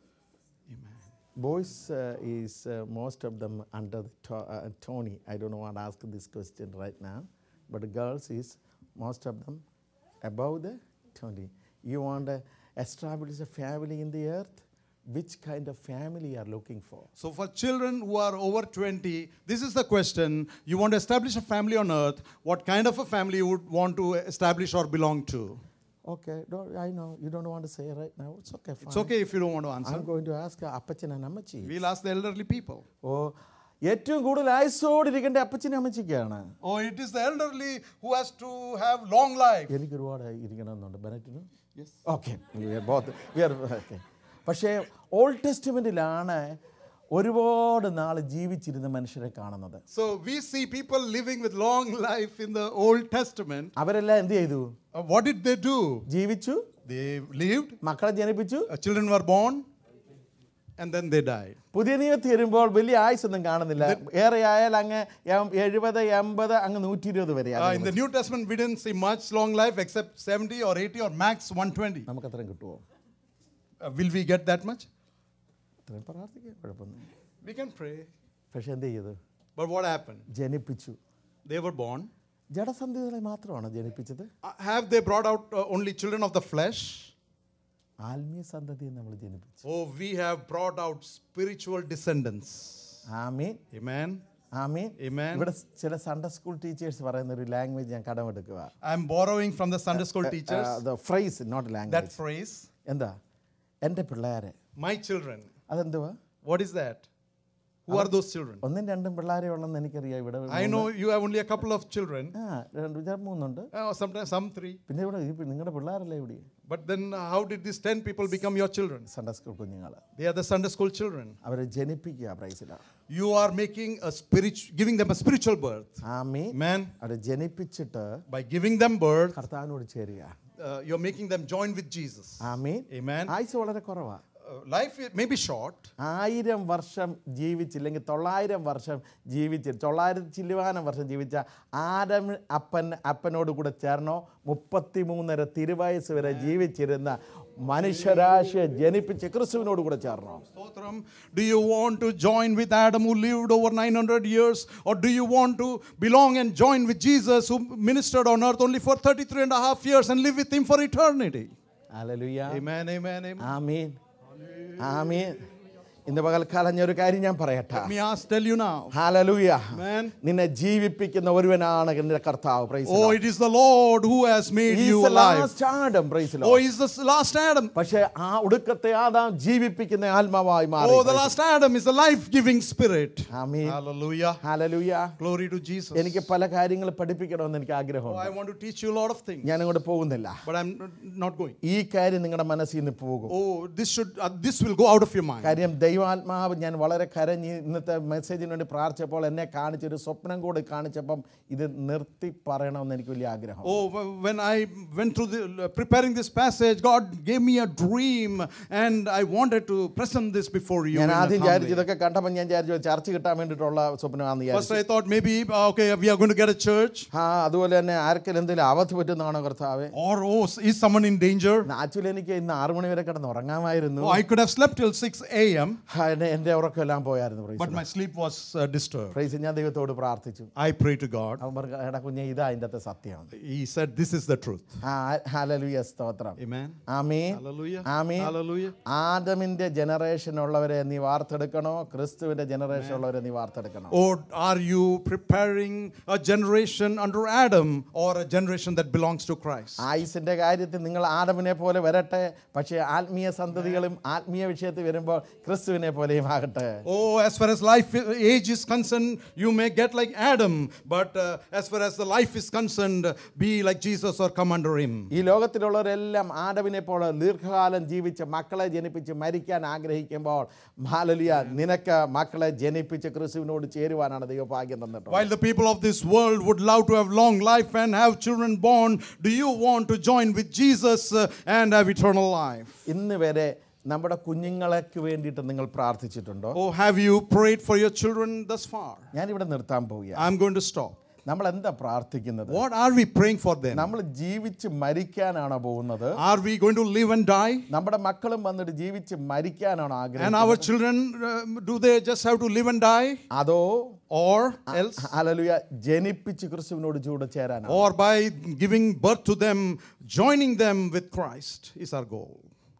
S1: boys uh, is uh, most of them under the to- uh, Tony. I don't want to ask this question right now, but girls is most of them above the Tony. You want to establish a family in the earth? Which kind of family you are looking for?
S2: So, for children who are over 20, this is the question. You want to establish a family on earth. What kind of a family you would want to establish or belong to?
S1: Okay, don't, I know you don't want to say right now. It's okay. Fine.
S2: It's okay if you don't want to answer.
S1: I'm going to ask uh, Appachan and അമ്മച്ചി
S2: We'll ask the elderly people.
S1: ഓ ഏറ്റവും കൂടുതൽ ആയുസോടിരിക്കേണ്ട അപ്പച്ചനും അമ്മച്ചിക്കാണ്
S2: Oh, it is the elderly who has to have long life.
S1: എനിക്ക് ഒരുപാട് ഇരിക്കണമെന്നുണ്ട് ബെനറ്റിന് okay both we are okay പക്ഷേ ഓൾഡ് ടെസ്റ്റ്മെൻറ്റിലാണ് ഒരുപാട് നാൾ ജീവിച്ചിരുന്ന മനുഷ്യരെ കാണുന്നത്
S2: So we see people living with long life in the Old Testament.
S1: അവരെല്ലാം എന്ത് ചെയ്തു
S2: Uh, what did they do?
S1: ജീവിച്ചു
S2: They lived,
S1: മക്കളെ ജനിപ്പിച്ചു
S2: uh, children were born, and then they died.
S1: പുതിയ നിയമത്തിൽ വരുമ്പോൾ വലിയ ആയുസൊന്നും കാണുന്നില്ല ഏറെ ആയാൽ അങ്ങ് എം- എഴുപത് എൺപത് അങ്ങ് നൂറ്റി ഇരുപത് വരെ
S2: Uh, in the New Testament, we didn't see much long life except 70 or 80 or max 120.
S1: നമുക്ക് അത്രയും കിട്ടുമോ
S2: Uh, will we get that much?
S1: അത്രയും പ്രാർത്ഥിക്കാം കുഴപ്പമൊന്നും
S2: We can pray.
S1: പക്ഷെ എന്ത് ചെയ്തു
S2: But what happened?
S1: ജനിപ്പിച്ചു
S2: They were born.
S1: ജഡസന്ധികളെ മാത്രമാണ് ജനിപ്പിച്ചത്
S2: Uh, have they brought out uh, only children of the flesh?
S1: ആത്മീയ സന്തതിയെ നമ്മൾ ജനിപ്പിച്ചു
S2: Oh, we have brought out spiritual descendants.
S1: Amin
S2: Amen.
S1: Amen
S2: Amen.
S1: ഇവിടെ ചില സൺഡേ സ്കൂൾ ടീച്ചേഴ്സ് പറയുന്ന ഒരു ലാംഗ്വേജ് ഞാൻ കടമെടുക്കുക
S2: I'm borrowing from the Sunday school teachers
S1: phrase not
S2: that
S1: language
S2: phrase,
S1: എന്താ എൻ്റെ പിള്ളേരെ
S2: my children.
S1: അതെന്തുവാ
S2: What is that? Who are those children?
S1: ഒന്നും രണ്ടും പിള്ളേരെ ഉള്ളെന്ന് എനിക്കറിയാം ഇവിടെ
S2: I know you have only a couple of children.
S1: ആ രണ്ട് ഞാൻ മൂന്നുണ്ട്
S2: Uh, sometimes some three.
S1: പിന്നെ ഇവിടെ ഈ നിങ്ങളുടെ പിള്ളേരല്ലേ ഇവിടെ
S2: But then uh, how did these 10 people become your children?
S1: Sunday school കുഞ്ഞുങ്ങൾ
S2: They are the Sunday school children.
S1: അവരെ ജനിപ്പിക്കുക പ്രൈസിലാണ്
S2: You are making a spiritual, giving them a spiritual birth.
S1: Amin
S2: Amen.
S1: അവരെ ജനിപ്പിച്ചിട്ട്
S2: By giving them birth,
S1: കർത്താവിനോട് ചേരുക
S2: uh, you're making them join with Jesus.
S1: Amin
S2: Amen.
S1: ആയുസ് വളരെ കുറവാ
S2: Uh, life i- may be short.
S1: ആയിരം വർഷം ജീവിച്ചില്ലെങ്കിൽ തൊള്ളായിരം വർഷം ജീവിച്ച് തൊള്ളായിരത്തി ചില്ലുവാനം വർഷം ജീവിച്ച ആരം അപ്പൻ അപ്പനോട് കൂടെ ചേർന്നോ മുപ്പത്തിമൂന്നര തിരുവയസ്സ് വരെ ജീവിച്ചിരുന്ന മനുഷ്യരാശിയെ ജനിപ്പിച്ച് ക്രിസ്തുവിനോട് കൂടെ ചേർന്നോ
S2: Stotram, do you want to join with Adam who lived over 900 years? Or do you want to belong and join with Jesus who ministered on earth only for 33 and a half years and live with him for eternity?
S1: Hallelujah
S2: Amen, amen, amen.
S1: Amen amen ഇന്ന് പകൽക്കാലം ഞാൻ ഒരു കാര്യം ഞാൻ പറയട്ടെ
S2: Let me ask, tell you now.
S1: Hallelujah
S2: Amen.
S1: നിന്നെ ജീവിപ്പിക്കുന്ന ഒരുവനാണ് നിന്റെ കർത്താവ് praise
S2: Oh, it is the Lord who has made you alive.
S1: Last Adam praise
S2: Oh, he's the s- last Adam.
S1: പക്ഷേ ആ ഒടുക്കത്തെ ആദാം ജീവിപ്പിക്കുന്ന ആത്മാവായി മാറി
S2: Oh, the last Adam is the life giving spirit.
S1: ആമീൻ
S2: Hallelujah.
S1: ഹല്ലേലൂയ
S2: Glory to Jesus.
S1: എനിക്ക് പല കാര്യങ്ങൾ പഠിപ്പിക്കണമെന്ന് എനിക്ക്
S2: Oh,
S1: ആഗ്രഹമുണ്ട്
S2: I want to teach you a lot of things,
S1: ഞാൻ അങ്ങോട്ട് പോകുന്നില്ല
S2: but I'm n- not going.
S1: ഈ കാര്യം നിങ്ങളുടെ മനസ്സിൽ നിന്ന് പോകും
S2: Oh, this should uh, this will go out of your mind.
S1: കാര്യം ദൈവാത്മാവ് ഞാൻ വളരെ കരഞ്ഞ് ഇന്നത്തെ മെസ്സേജിന് വേണ്ടി പ്രാർത്ഥിച്ചപ്പോൾ എന്നെ കാണിച്ചൊരു സ്വപ്നം കൂടി കാണിച്ചപ്പം ഇത് നിർത്തി പറയണമെന്ന് എനിക്ക് വലിയ ആഗ്രഹം
S2: Oh, wh- when I went through the, preparing this passage, God gave me a dream and I wanted to present this before you.
S1: ഞാൻ
S2: in a
S1: ആദ്യം
S2: calm
S1: വിചാരിച്ചു
S2: way.
S1: ഇതൊക്കെ കണ്ടപ്പോൾ ഞാൻ വിചാരിച്ചു ചർച്ച കിട്ടാൻ വേണ്ടിയിട്ടുള്ള സ്വപ്നമാണെന്ന്
S2: First,
S1: വിചാരിച്ചു
S2: I thought maybe, uh, okay, we are going to get a church.
S1: ആ അതുപോലെ തന്നെ ആർക്കെങ്കിലും എന്തെങ്കിലും അവധി പറ്റുന്നതാണോ കർത്താവേ
S2: Or, oh, is someone in danger?
S1: Actually എനിക്ക് ഇന്ന് ആറു മണി വരെ കിടന്ന് ഉറങ്ങാമായിരുന്നു
S2: Oh, I could have slept till 6 a.m.,
S1: ആ, എന്നെ- എൻ്റെ ഉറക്കമെല്ലാം പോയായിരുന്നു
S2: but my sleep was uh, disturbed.
S1: Praise ഞാൻ ദൈവത്തോട് പ്രാർത്ഥിച്ചു
S2: I prayed to God.
S1: അവൻ പറഞ്ഞു എടാ കുഞ്ഞെ ഇതാ അതിൻ്റെ അകത്തെ സത്യം
S2: He said, This is the truth.
S1: ആ ഹാലലുയ സ്തോത്രം
S2: Amen.
S1: ആമീൻ
S2: Hallelujah.
S1: ആമീൻ
S2: Hallelujah.
S1: ആദമിന്റെ ജനറേഷൻ ഉള്ളവരെ നീ വാർത്തെടുക്കണോ ക്രിസ്തുവിന്റെ ജനറേഷൻ ഉള്ളവരെ നീ വാർത്തെടുക്കണോ
S2: Or are you preparing a generation under Adam or a generation that belongs to Christ?
S1: ആയുസിന്റെ കാര്യത്തിൽ നിങ്ങൾ ആദമിനെ പോലെ വരട്ടെ പക്ഷേ ആത്മീയ സന്തതികളും ആത്മീയ വിഷയത്തിൽ വരുമ്പോൾ ക്രിസ്തുവിനെ പോലെയും ആകട്ടെ
S2: Oh, as far as life age is concerned, you may get like Adam, but uh, as far as the life is concerned, be like Jesus or come under him.
S1: ഈ ലോകത്തിലുള്ളവരെല്ലാം ആദവിനെ പോലെ ദീർഘകാലം ജീവിച്ച് മക്കളെ ജനിപ്പിച്ച് മരിക്കാൻ ആഗ്രഹിക്കുമ്പോൾ ഹാലലിയ നിനക്ക് മക്കളെ ജനിപ്പിച്ച് ക്രിസ്തുവിനോട് ചേരുവാനാണ് ദൈവഭാഗ്യം തന്നിട്ടുള്ളത്
S2: While the people of this world would love to have long life and have children born, do you want to join with Jesus uh, and have eternal life?
S1: ഇന്ന് വരെ നമ്മുടെ കുഞ്ഞുങ്ങൾക്ക് വേണ്ടിയിട്ട് നിങ്ങൾ പ്രാർത്ഥിച്ചിട്ടുണ്ടോ
S2: Oh, have you prayed for your children thus far?
S1: ഞാനിവിടെ നിർത്താൻ പോവുക
S2: I'm going to stop.
S1: നമ്മൾ എന്താ പ്രാർത്ഥിക്കുന്നത്
S2: What are we praying for them?
S1: നമ്മൾ ജീവിച്ച് മരിക്കാനാണോ പോകുന്നത്
S2: Are we going to live and die?
S1: നമ്മുടെ മക്കളും വന്നിട്ട് ജീവിച്ച് മരിക്കാനാണോ
S2: And
S1: ആഗ്രഹം
S2: our children, uh, do they just have to live and die?
S1: അതോ
S2: Or else?
S1: അലലുയ ജനിപ്പിച്ച് ക്രിസ്തുവിനോട് ചൂട് ചേരാനാണ്
S2: Or by giving birth to them, joining them with Christ is our goal.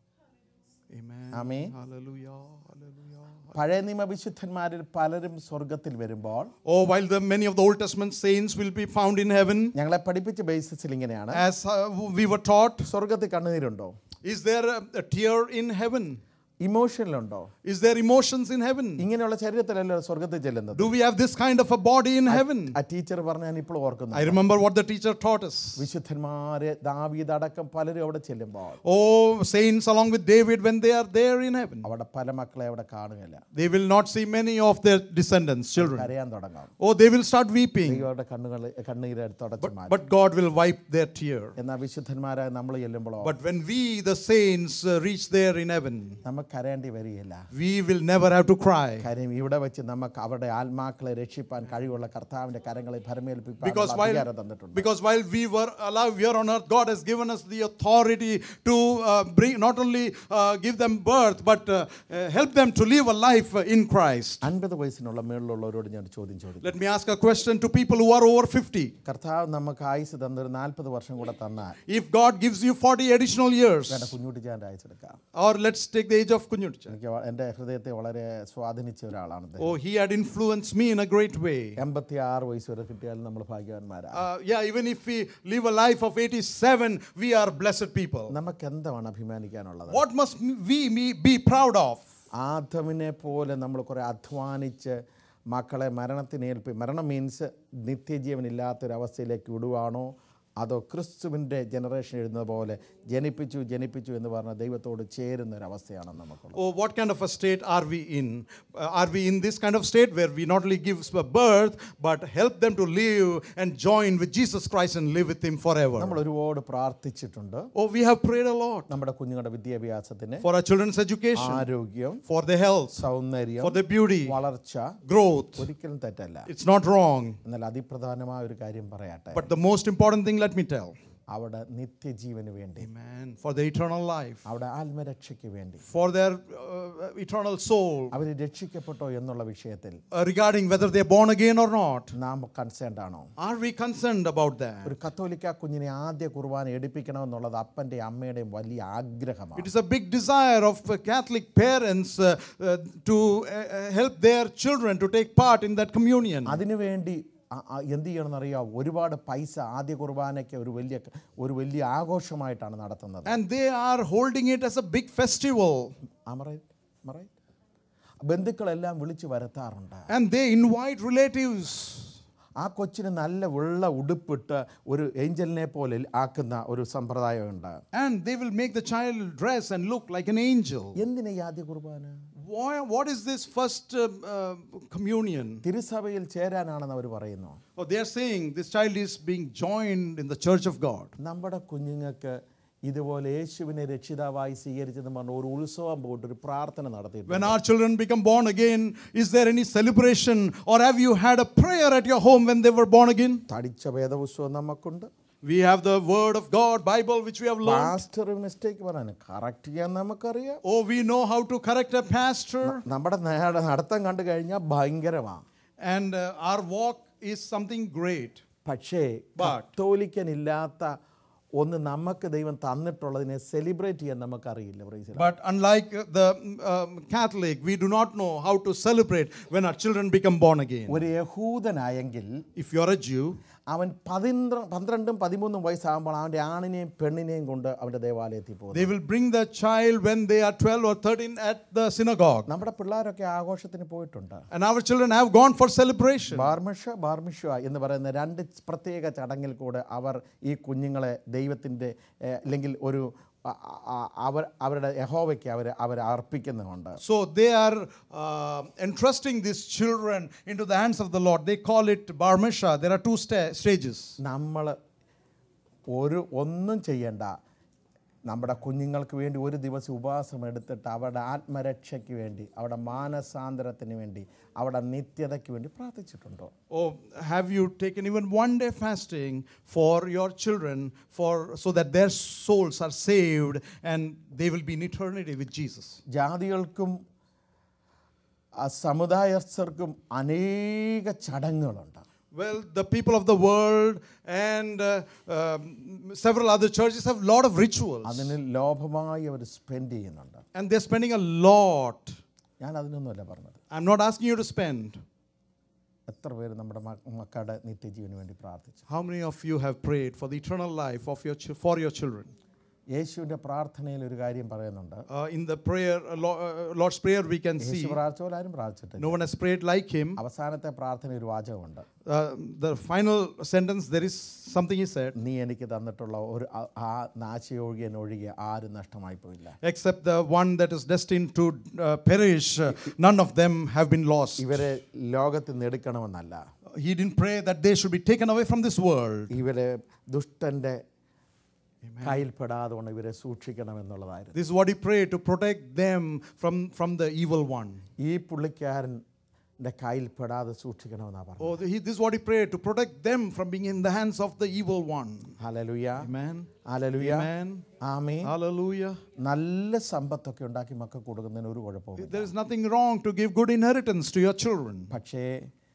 S2: Amen.
S1: Amen.
S2: Hallelujah. Hallelujah.
S1: പഴയ നിയമ വിശുദ്ധന്മാരിൽ പലരും സ്വർഗത്തിൽ വരുമ്പോൾ
S2: Oh, while the many of the Old Testament saints will be found in heaven,
S1: ഞങ്ങളെ പഠിപ്പിച്ച ബേസിസിൽ ഇങ്ങനെയാണ്
S2: as uh, we were taught,
S1: സ്വർഗത്തിൽ കണ്ണുനീരുണ്ടോ
S2: is there a, a tear in heaven?
S1: ഇമോഷനിലുണ്ടോ
S2: Is there emotions in heaven?
S1: ഇങ്ങനെയുള്ള ശരീരത്തിലല്ലോ സ്വർഗത്തിൽ ചെല്ലുന്നത്
S2: Do we have this kind of a body in heaven?
S1: ആ teacher പറഞ്ഞ ഞാൻ ഇപ്പോൾ ഓർക്കുന്നു
S2: I remember what the teacher taught us.
S1: വിശുദ്ധന്മാര് ദാവീദ് അടക്കം പലരും അവിടെ ചെല്ലുമ്പോൾ
S2: Oh, saints along with David, when they are there in heaven,
S1: അവിടെ പല മക്കളെ അവിടെ കാണുകയില്ല
S2: they will not see many of their descendants, children.
S1: കരയാൻ തുടങ്ങാം
S2: Oh, they will start weeping,
S1: ദൈവയുടെ കണ്ണുകൾ കണ്ണീര് തുടച്ചു
S2: but,
S1: മാറ്റും
S2: but God will wipe their tear.
S1: എന്നാൽ വിശുദ്ധന്മാരായ നമ്മൾ ചെല്ലുമ്പോഴോ
S2: But when we, the saints, uh, reach there in heaven,
S1: നമുക്ക് കരയേണ്ടി വരികയില്ല
S2: we will never have to cry.
S1: കാര്യം ഇവിടെ വെച്ച് നമുക്ക് അവരുടെ ആത്മാക്കളെ രക്ഷിപ്പാൻ കഴിവുള്ള കർത്താവിന്റെ കരങ്ങളെ ഭരമേൽപ്പിക്കാൻ
S2: Because while,
S1: അധികാരം തന്നിട്ടുണ്ട്
S2: because while we were alive here on earth, God has given us the authority to uh, bring, not only uh, give them birth, but uh, uh, help them to live a life uh, in Christ.
S1: അൻപത് വയസ്സിനുള്ള മേളിലുള്ളവരോട് ഞാൻ ഒരു ചോദ്യം ചോദിക്കും
S2: Let me ask a question to people who are over 50.
S1: കർത്താവ് നമുക്ക് ആയുസ് തന്നൊരു നാൽപ്പത് വർഷം കൂടെ തന്നാൽ
S2: If God gives you 40 additional years,
S1: വേണ്ട കുഞ്ഞുട്ടിച്ചാൻ്റെ ആയുസ് എടുക്കാം
S2: or let's take the age of Kunyutcha.
S1: എനിക്ക് വ- എൻ്റെ ഹൃദയത്തെ വളരെ സ്വാധീനിച്ച ഒരാളാണ് അദ്ദേഹം.
S2: Oh, he had influenced me in a great way.
S1: എൺപത്തി ആറ് വയസ്സ് വരെ കിട്ടിയാലും നമ്മൾ ഭാഗ്യവാന്മാരാണ്
S2: Uh, yeah, even if we live a life of 87, we are blessed people.
S1: നമുക്ക് എന്താണ് അഭിമാനിക്കാനുള്ളത്
S2: What must we me- be proud of?
S1: ആദമിനെ പോലെ നമ്മൾ കുറേ അധ്വാനിച്ച് മക്കളെ മരണത്തിന് ഏൽപ്പി മരണം മീൻസ് നിത്യജീവൻ ഇല്ലാത്തൊരവസ്ഥയിലേക്ക് വിടുവാണോ അതോ ക്രിസ്തുവിൻ്റെ ജനറേഷൻ എഴുതുന്ന പോലെ ജനിപ്പിച്ചു ജനിപ്പിച്ചു എന്ന് പറഞ്ഞ ദൈവത്തോട് ചേരുന്ന ഒരു അവസ്ഥയാണ് നമുക്കുള്ളത്
S2: Oh, what kind of a state are we in? Uh, are we in this kind of state where we not only give birth, but help them to live and join with Jesus Christ and live with Him forever?
S1: നമ്മൾ ഒരുപാട് പ്രാർത്ഥിച്ചിട്ടുണ്ട്
S2: Oh, we have prayed a lot
S1: നമ്മുടെ കുഞ്ഞുങ്ങളുടെ വിദ്യാഭ്യാസത്തിന്
S2: for our children's education,
S1: ആരോഗ്യം
S2: for their health,
S1: സൗന്ദര്യം
S2: for their beauty,
S1: വളർച്ച
S2: growth.
S1: ഒരിക്കലും തെറ്റല്ല
S2: It's not wrong.
S1: എന്നാൽ അതിപ്രധാനമായ ഒരു കാര്യം പറയട്ടെ
S2: But the most important thing, let me tell.
S1: അവിടെ നിത്യജീവന് വേണ്ടി
S2: Amen. For the eternal life,
S1: അവിടെ ആത്മരക്ഷയ്ക്ക് വേണ്ടി
S2: for their uh, eternal soul,
S1: അവർ രക്ഷിക്കപ്പെട്ടോ എന്നുള്ള വിഷയത്തിൽ
S2: uh, regarding whether they're born again or not.
S1: നാം കൺസേൺഡ് ആണോ
S2: Are we concerned about that?
S1: ഒരു കത്തോലിക്ക കുഞ്ഞിനെ ആദ്യ കുർബാന എടുപ്പിക്കണമെന്നുള്ളത് അപ്പൻ്റെയും അമ്മയുടെയും വലിയ
S2: It
S1: ആഗ്രഹമാണ്
S2: is a big desire of uh, Catholic parents uh, uh, to uh, uh, help their children to take part in that communion.
S1: അതിനുവേണ്ടി ആ- ആ എന്ത് ചെയ്യണമെന്നറിയാം ഒരുപാട് പൈസ ആദ്യ കുർബാനയ്ക്ക് ഒരു വലിയ ഒരു വലിയ ആഘോഷമായിട്ടാണ് നടത്തുന്നത്
S2: And they are holding it as a big festival.
S1: അമറൈ മറൈ ബന്ധുക്കളെല്ലാം വിളിച്ചു വരുത്താറുണ്ട്
S2: And they invite relatives.
S1: ആ കൊച്ചിന് നല്ല വെള്ള ഉടുപ്പിട്ട് ഒരു ഏഞ്ചലിനെ പോലെ ആക്കുന്ന ഒരു സമ്പ്രദായമുണ്ട്
S2: And they will make the child dress and look like an angel.
S1: എന്തിനാ ഈ ആദ്യ കുർബാന
S2: why, what is this first uh, uh, communion?
S1: തിരുസഭയിൽ ചേരാനാണെന്ന് അവർ പറയുന്നു
S2: Oh, they are saying this child is being joined in the church of God.
S1: നമ്മുടെ കുഞ്ഞുങ്ങൾക്ക് ഇതുപോലെ യേശുവിനെ രക്ഷിതാവായി സ്വീകരിച്ചെന്ന് പറഞ്ഞ ഒരു ഉത്സവം പോയിട്ട് ഒരു പ്രാർത്ഥന നടത്തിയിട്ടുണ്ട്
S2: When our children become born again, is there any celebration or have you had a prayer at your home when they were born again?
S1: തടിച്ച വേദപുസ്തകം നമുക്കുണ്ട്
S2: We have the word of God, Bible, which we have learned.
S1: Pastor mistake പറയാൻ correct ചെയ്യാൻ നമുക്കറിയാം
S2: Oh, we know how to correct a pastor.
S1: നമ്മുടെ നേട- നടത്തം കണ്ടു കഴിഞ്ഞാൽ ഭയങ്കരമാണ്
S2: And uh, our walk is something great.
S1: പക്ഷേ
S2: But-
S1: കത്തോലിക്കനില്ലാത്ത ഒന്ന് നമുക്ക് ദൈവം തന്നിട്ടുള്ളതിനെ സെലിബ്രേറ്റ് ചെയ്യാൻ നമുക്കറിയില്ല praise the Lord.
S2: But unlike uh, the um, Catholic, we do not know how to celebrate when our children become born again.
S1: ഒരു യഹൂദനായെങ്കിൽ
S2: If you're a Jew,
S1: അവൻ പതിന്ത്ര പന്ത്രണ്ടും പതിമൂന്നും വയസ്സാകുമ്പോൾ അവൻ്റെ ആണിനെയും പെണ്ണിനെയും കൊണ്ട് അവൻ്റെ ദേവാലയത്തിൽ പോകും
S2: they will bring the child when they are 12 or 13 at the synagogue.
S1: നമ്മുടെ പിള്ളേരൊക്കെ ആഘോഷത്തിന് പോയിട്ടുണ്ട്
S2: And our children have gone for celebration.
S1: ബാർമിഷ ബാർമിഷ എന്ന് പറയുന്ന രണ്ട് പ്രത്യേക ചടങ്ങിൽ കൂടെ അവർ ഈ കുഞ്ഞുങ്ങളെ ദൈവത്തിൻ്റെ ഏഹ്, അല്ലെങ്കിൽ ഒരു അ- അ- അവർ അവരുടെ യഹോവയ്ക്ക് അവർ അവർ അർപ്പിക്കുന്നുമുണ്ട്
S2: So they are uh, entrusting these children into the hands of the Lord. They call it Barmisha. There are two sta- stages.
S1: നമ്മൾ ഒരു ഒന്നും ചെയ്യണ്ട നമ്മുടെ കുഞ്ഞുങ്ങൾക്ക് വേണ്ടി ഒരു ദിവസം ഉപവാസം എടുത്തിട്ട് അവരുടെ ആത്മരക്ഷയ്ക്ക് വേണ്ടി അവരുടെ മാനസാന്തരത്തിന് വേണ്ടി അവരുടെ നിത്യതയ്ക്ക് വേണ്ടി പ്രാർത്ഥിച്ചിട്ടുണ്ടോ
S2: Oh, have you taken even one day fasting for your children for so that their souls are saved and they will be in eternity with Jesus?
S1: ജാതികൾക്കും ആ സമുദായസ്ഥർക്കും അനേക ചടങ്ങുകളുണ്ട്
S2: Well, the people of the world and uh, um, several other churches have a lot of rituals.
S1: അതിന് ലോഭമായി അവർ spend ചെയ്യുന്നുണ്ട്
S2: And they're spending a lot.
S1: ഞാൻ അതിനൊന്നുമല്ല പറഞ്ഞത്
S2: I'm not asking you to spend.
S1: എത്ര പേര് നമ്മുടെ മ- മക്കളുടെ നിത്യജീവന് വേണ്ടി പ്രാർത്ഥിച്ചു
S2: How many of you have prayed for the eternal life of your chil- for your children?
S1: യേശുവിൻ്റെ പ്രാർത്ഥനയിൽ ഒരു കാര്യം പറയുന്നുണ്ട്
S2: Uh, in the prayer, uh, Lo- uh, Lord's Prayer, we can
S1: Yeshu
S2: see
S1: പ്രാർത്ഥിച്ച പോലെ ആരും പ്രാർത്ഥിച്ചിട്ടില്ല
S2: no one has prayed like him.
S1: അവസാനത്തെ പ്രാർത്ഥന ഒരു വാചകമുണ്ട്
S2: Uh, the final sentence, there is something he said.
S1: നീ എനിക്ക് തന്നിട്ടുള്ള ഒരു ആ- ആ നാശയൊഴികെ ഒഴികെ ആരും നഷ്ടമായി പോയില്ല
S2: Except the one that is destined to uh, perish, uh, none of them have been lost.
S1: ഇവരെ ലോകത്തിൽ നിന്ന് എടുക്കണമെന്നല്ല
S2: He didn't pray that they should be taken away from this world.
S1: ഇവരെ ദുഷ്ടൻ്റെ കയ്യിൽപ്പെടാതെ കൊണ്ട് ഇവരെ സൂക്ഷിക്കണമെന്നുള്ളതായിരുന്നു
S2: This is what he prayed to protect them from, from the evil one.
S1: ഈ പുള്ളിക്കാരൻ്റെ കയ്യിൽപ്പെടാതെ സൂക്ഷിക്കണമെന്നാണ് പറഞ്ഞത്
S2: Oh, he, this is what he prayed to protect them from being in the hands of the evil one.
S1: Hallelujah
S2: Amen.
S1: Hallelujah
S2: Amen.
S1: ആമേ
S2: Hallelujah.
S1: നല്ല സമ്പത്തൊക്കെ ഉണ്ടാക്കി മക്കൾ കൊടുക്കുന്നതിന് ഒരു കുഴപ്പമില്ല
S2: There is nothing wrong to give good inheritance to your children.
S1: പക്ഷേ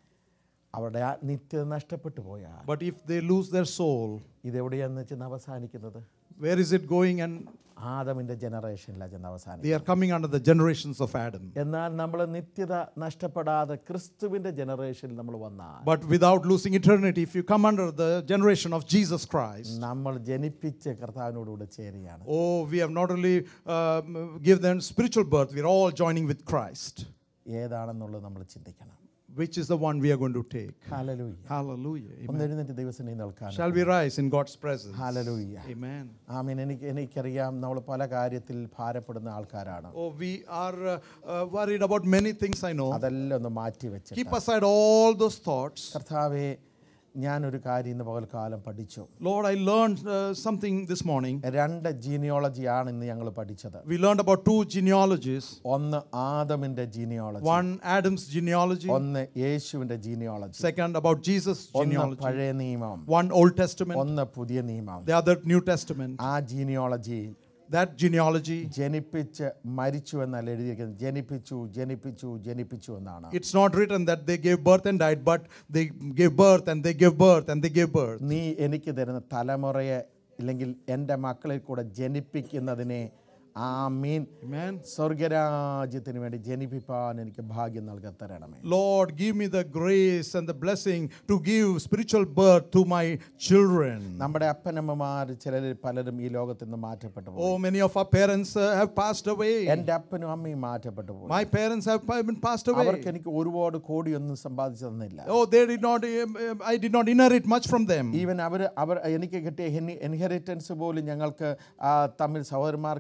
S1: അവരുടെ ആ നിത്യത നഷ്ടപ്പെട്ടു പോയാൽ
S2: But if they lose their soul,
S1: ഇതെവിടെയാന്ന് ചെന്ന് അവസാനിക്കുന്നത്
S2: where is it going? And
S1: ആദമിൻ്റെ ജനറേഷനിലാണ് ചെന്ന് അവസാനിക്കുന്നത്
S2: they are coming under the generations of Adam.
S1: എന്നാൽ നമ്മൾ നിത്യത നഷ്ടപ്പെടാതെ ക്രിസ്തുവിൻ്റെ ജനറേഷനിൽ നമ്മൾ വന്നാൽ
S2: But without losing eternity, if you come under the generation of Jesus Christ,
S1: നമ്മൾ ജനിപ്പിച്ച് കർത്താവിനോടുകൂടെ ചേരുകയാണ്
S2: oh, we have not only um, give them spiritual birth, we are all joining with Christ.
S1: ഏതാണെന്നുള്ളത് നമ്മൾ ചിന്തിക്കണം
S2: Which is the one we are going to take?
S1: ഹാലലൂയ്യ
S2: Hallelujah.
S1: ഒന്ന്
S2: Amen.
S1: എഴുന്നേറ്റ് ദിവസം നിൽക്കാൻ
S2: Shall we rise in God's presence?
S1: ഹാലലൂയ്യ
S2: Amen.
S1: ആമീൻ എനിക്ക് എനിക്കറിയാം നമ്മൾ പല കാര്യത്തിൽ ഭാരപ്പെടുന്ന ആൾക്കാരാണ്
S2: Oh, we are uh, uh, worried about many things, I know.
S1: അതെല്ലാം ഒന്ന് മാറ്റി വെച്ച്
S2: Keep aside all those thoughts.
S1: കർത്താവെ ഞാനൊരു കാര്യം ഇന്ന് പകൽക്കാലം പഠിച്ചു
S2: Lord, I learned uh, something this morning.
S1: രണ്ട് ജീനിയോളജിയാണ് ഇന്ന് ഞങ്ങൾ പഠിച്ചത്
S2: We learned about two genealogies
S1: ഒന്ന് ആദമിന്റെ ജീനിയോളജി
S2: one Adam's genealogy,
S1: ഒന്ന് യേശുവിന്റെ ജീനിയോളജി
S2: second about Jesus'
S1: ഒന്ന്
S2: genealogy,
S1: പഴയ നിയമം
S2: one Old Testament,
S1: ഒന്ന് പുതിയ നിയമം
S2: the other New Testament.
S1: ആ ജീനിയോളജിയിൽ
S2: That genealogy,
S1: ജനിപ്പിച്ച് മരിച്ചു എന്നല്ല എഴുതിയിരിക്കുന്നത് ജനിപ്പിച്ചു ജനിപ്പിച്ചു ജനിപ്പിച്ചു എന്നാണ്
S2: it's not written that they gave birth and died, but they gave birth and they gave birth and they gave birth.
S1: നീ എനിക്ക് തരുന്ന തലമുറയെ ഇല്ലെങ്കിൽ എൻ്റെ മക്കളിൽ കൂടെ ജനിപ്പിക്കുന്നതിനെ ആ മീൻ
S2: Amen.
S1: സ്വർഗരാജ്യത്തിന് വേണ്ടി ജനിപ്പിപ്പാൻ എനിക്ക് ഭാഗ്യം നൽകി തരണമേ
S2: Lord, give me the grace and the blessing to give spiritual birth to my children.
S1: നമ്മുടെ അപ്പനമ്മമാർ ചിലരിൽ പലരും ഈ ലോകത്തിൽ നിന്ന് മാറ്റപ്പെട്ടു പോയി
S2: Oh, many of our parents uh, have passed away.
S1: എൻ്റെ അപ്പനും അമ്മയും മാറ്റപ്പെട്ടു പോയി
S2: My parents have pa- been passed away.
S1: അവർക്ക് എനിക്ക് ഒരുപാട് കോടിയൊന്നും സമ്പാദിച്ചു തന്നില്ല
S2: Oh, they did not, um, um, I did not inherit much from them.
S1: Even അവർ അവർ എനിക്ക് കിട്ടിയ ഇൻഹെറിറ്റൻസ് പോലും ഞങ്ങൾക്ക് ആ, തമ്മിൽ സഹോദരന്മാർക്ക്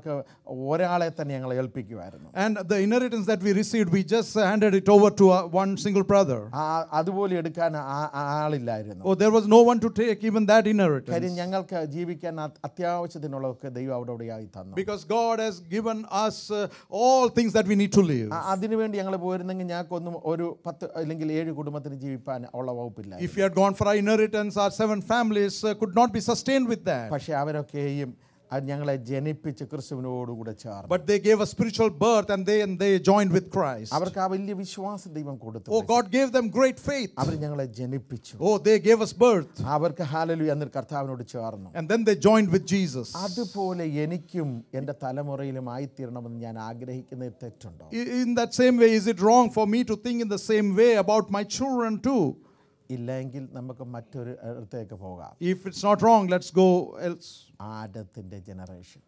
S1: ഒരാളെ തന്നെ ഞങ്ങൾ ഏൽപ്പിക്കുമായിരുന്നു
S2: And the inheritance that we received, we just handed it over to uh, one single brother.
S1: ആ അതുപോലെ എടുക്കാൻ ആ- ആ- ആളില്ലായിരുന്നു
S2: Oh, there was no one to take even that inheritance.
S1: കാര്യം ഞങ്ങൾക്ക് ജീവിക്കാൻ അത് അത്യാവശ്യത്തിനുള്ളതൊക്കെ ദൈവം അവിടെ ഇവിടെയായി തന്നു
S2: Because God has given us uh, all things that we need to live.
S1: ആ- അതിനുവേണ്ടി ഞങ്ങൾ പോയിരുന്നെങ്കിൽ ഞങ്ങൾക്കൊന്നും ഒരു പത്ത് അല്ലെങ്കിൽ ഏഴ് കുടുംബത്തിന് ജീവിക്കാൻ ഉള്ള വകുപ്പില്ല
S2: If we had gone for our inheritance, our seven families uh, could not be sustained with that.
S1: പക്ഷെ അവരൊക്കെയും അത് ഞങ്ങളെ ജനിപ്പിച്ച് ക്രിസ്തുവിനോടുകൂടെ ചേർന്നു
S2: But they gave a spiritual birth and they and they joined with Christ.
S1: അവർക്ക് ആ വലിയ വിശ്വാസം ദൈവം കൊടുത്തു
S2: Oh, God gave them great faith.
S1: അവർ ഞങ്ങളെ ജനിപ്പിച്ചു
S2: Oh, they gave us birth.
S1: അവർക്ക് ഹാലലു എന്നൊരു കർത്താവിനോട് ചേർന്നു
S2: And then they joined with Jesus.
S1: അതുപോലെ എനിക്കും എൻ്റെ തലമുറയിലും ആയിത്തീരണമെന്ന് ഞാൻ ആഗ്രഹിക്കുന്നത് തെറ്റുണ്ടോ
S2: I- In that same way, is it wrong for me to think in the same way about my children too?
S1: ഇല്ലെങ്കിൽ നമുക്ക് മറ്റൊരു ഇടത്തേക്ക് പോകാം
S2: If it's not wrong, let's go else.
S1: ആദത്തിൻ്റെ generation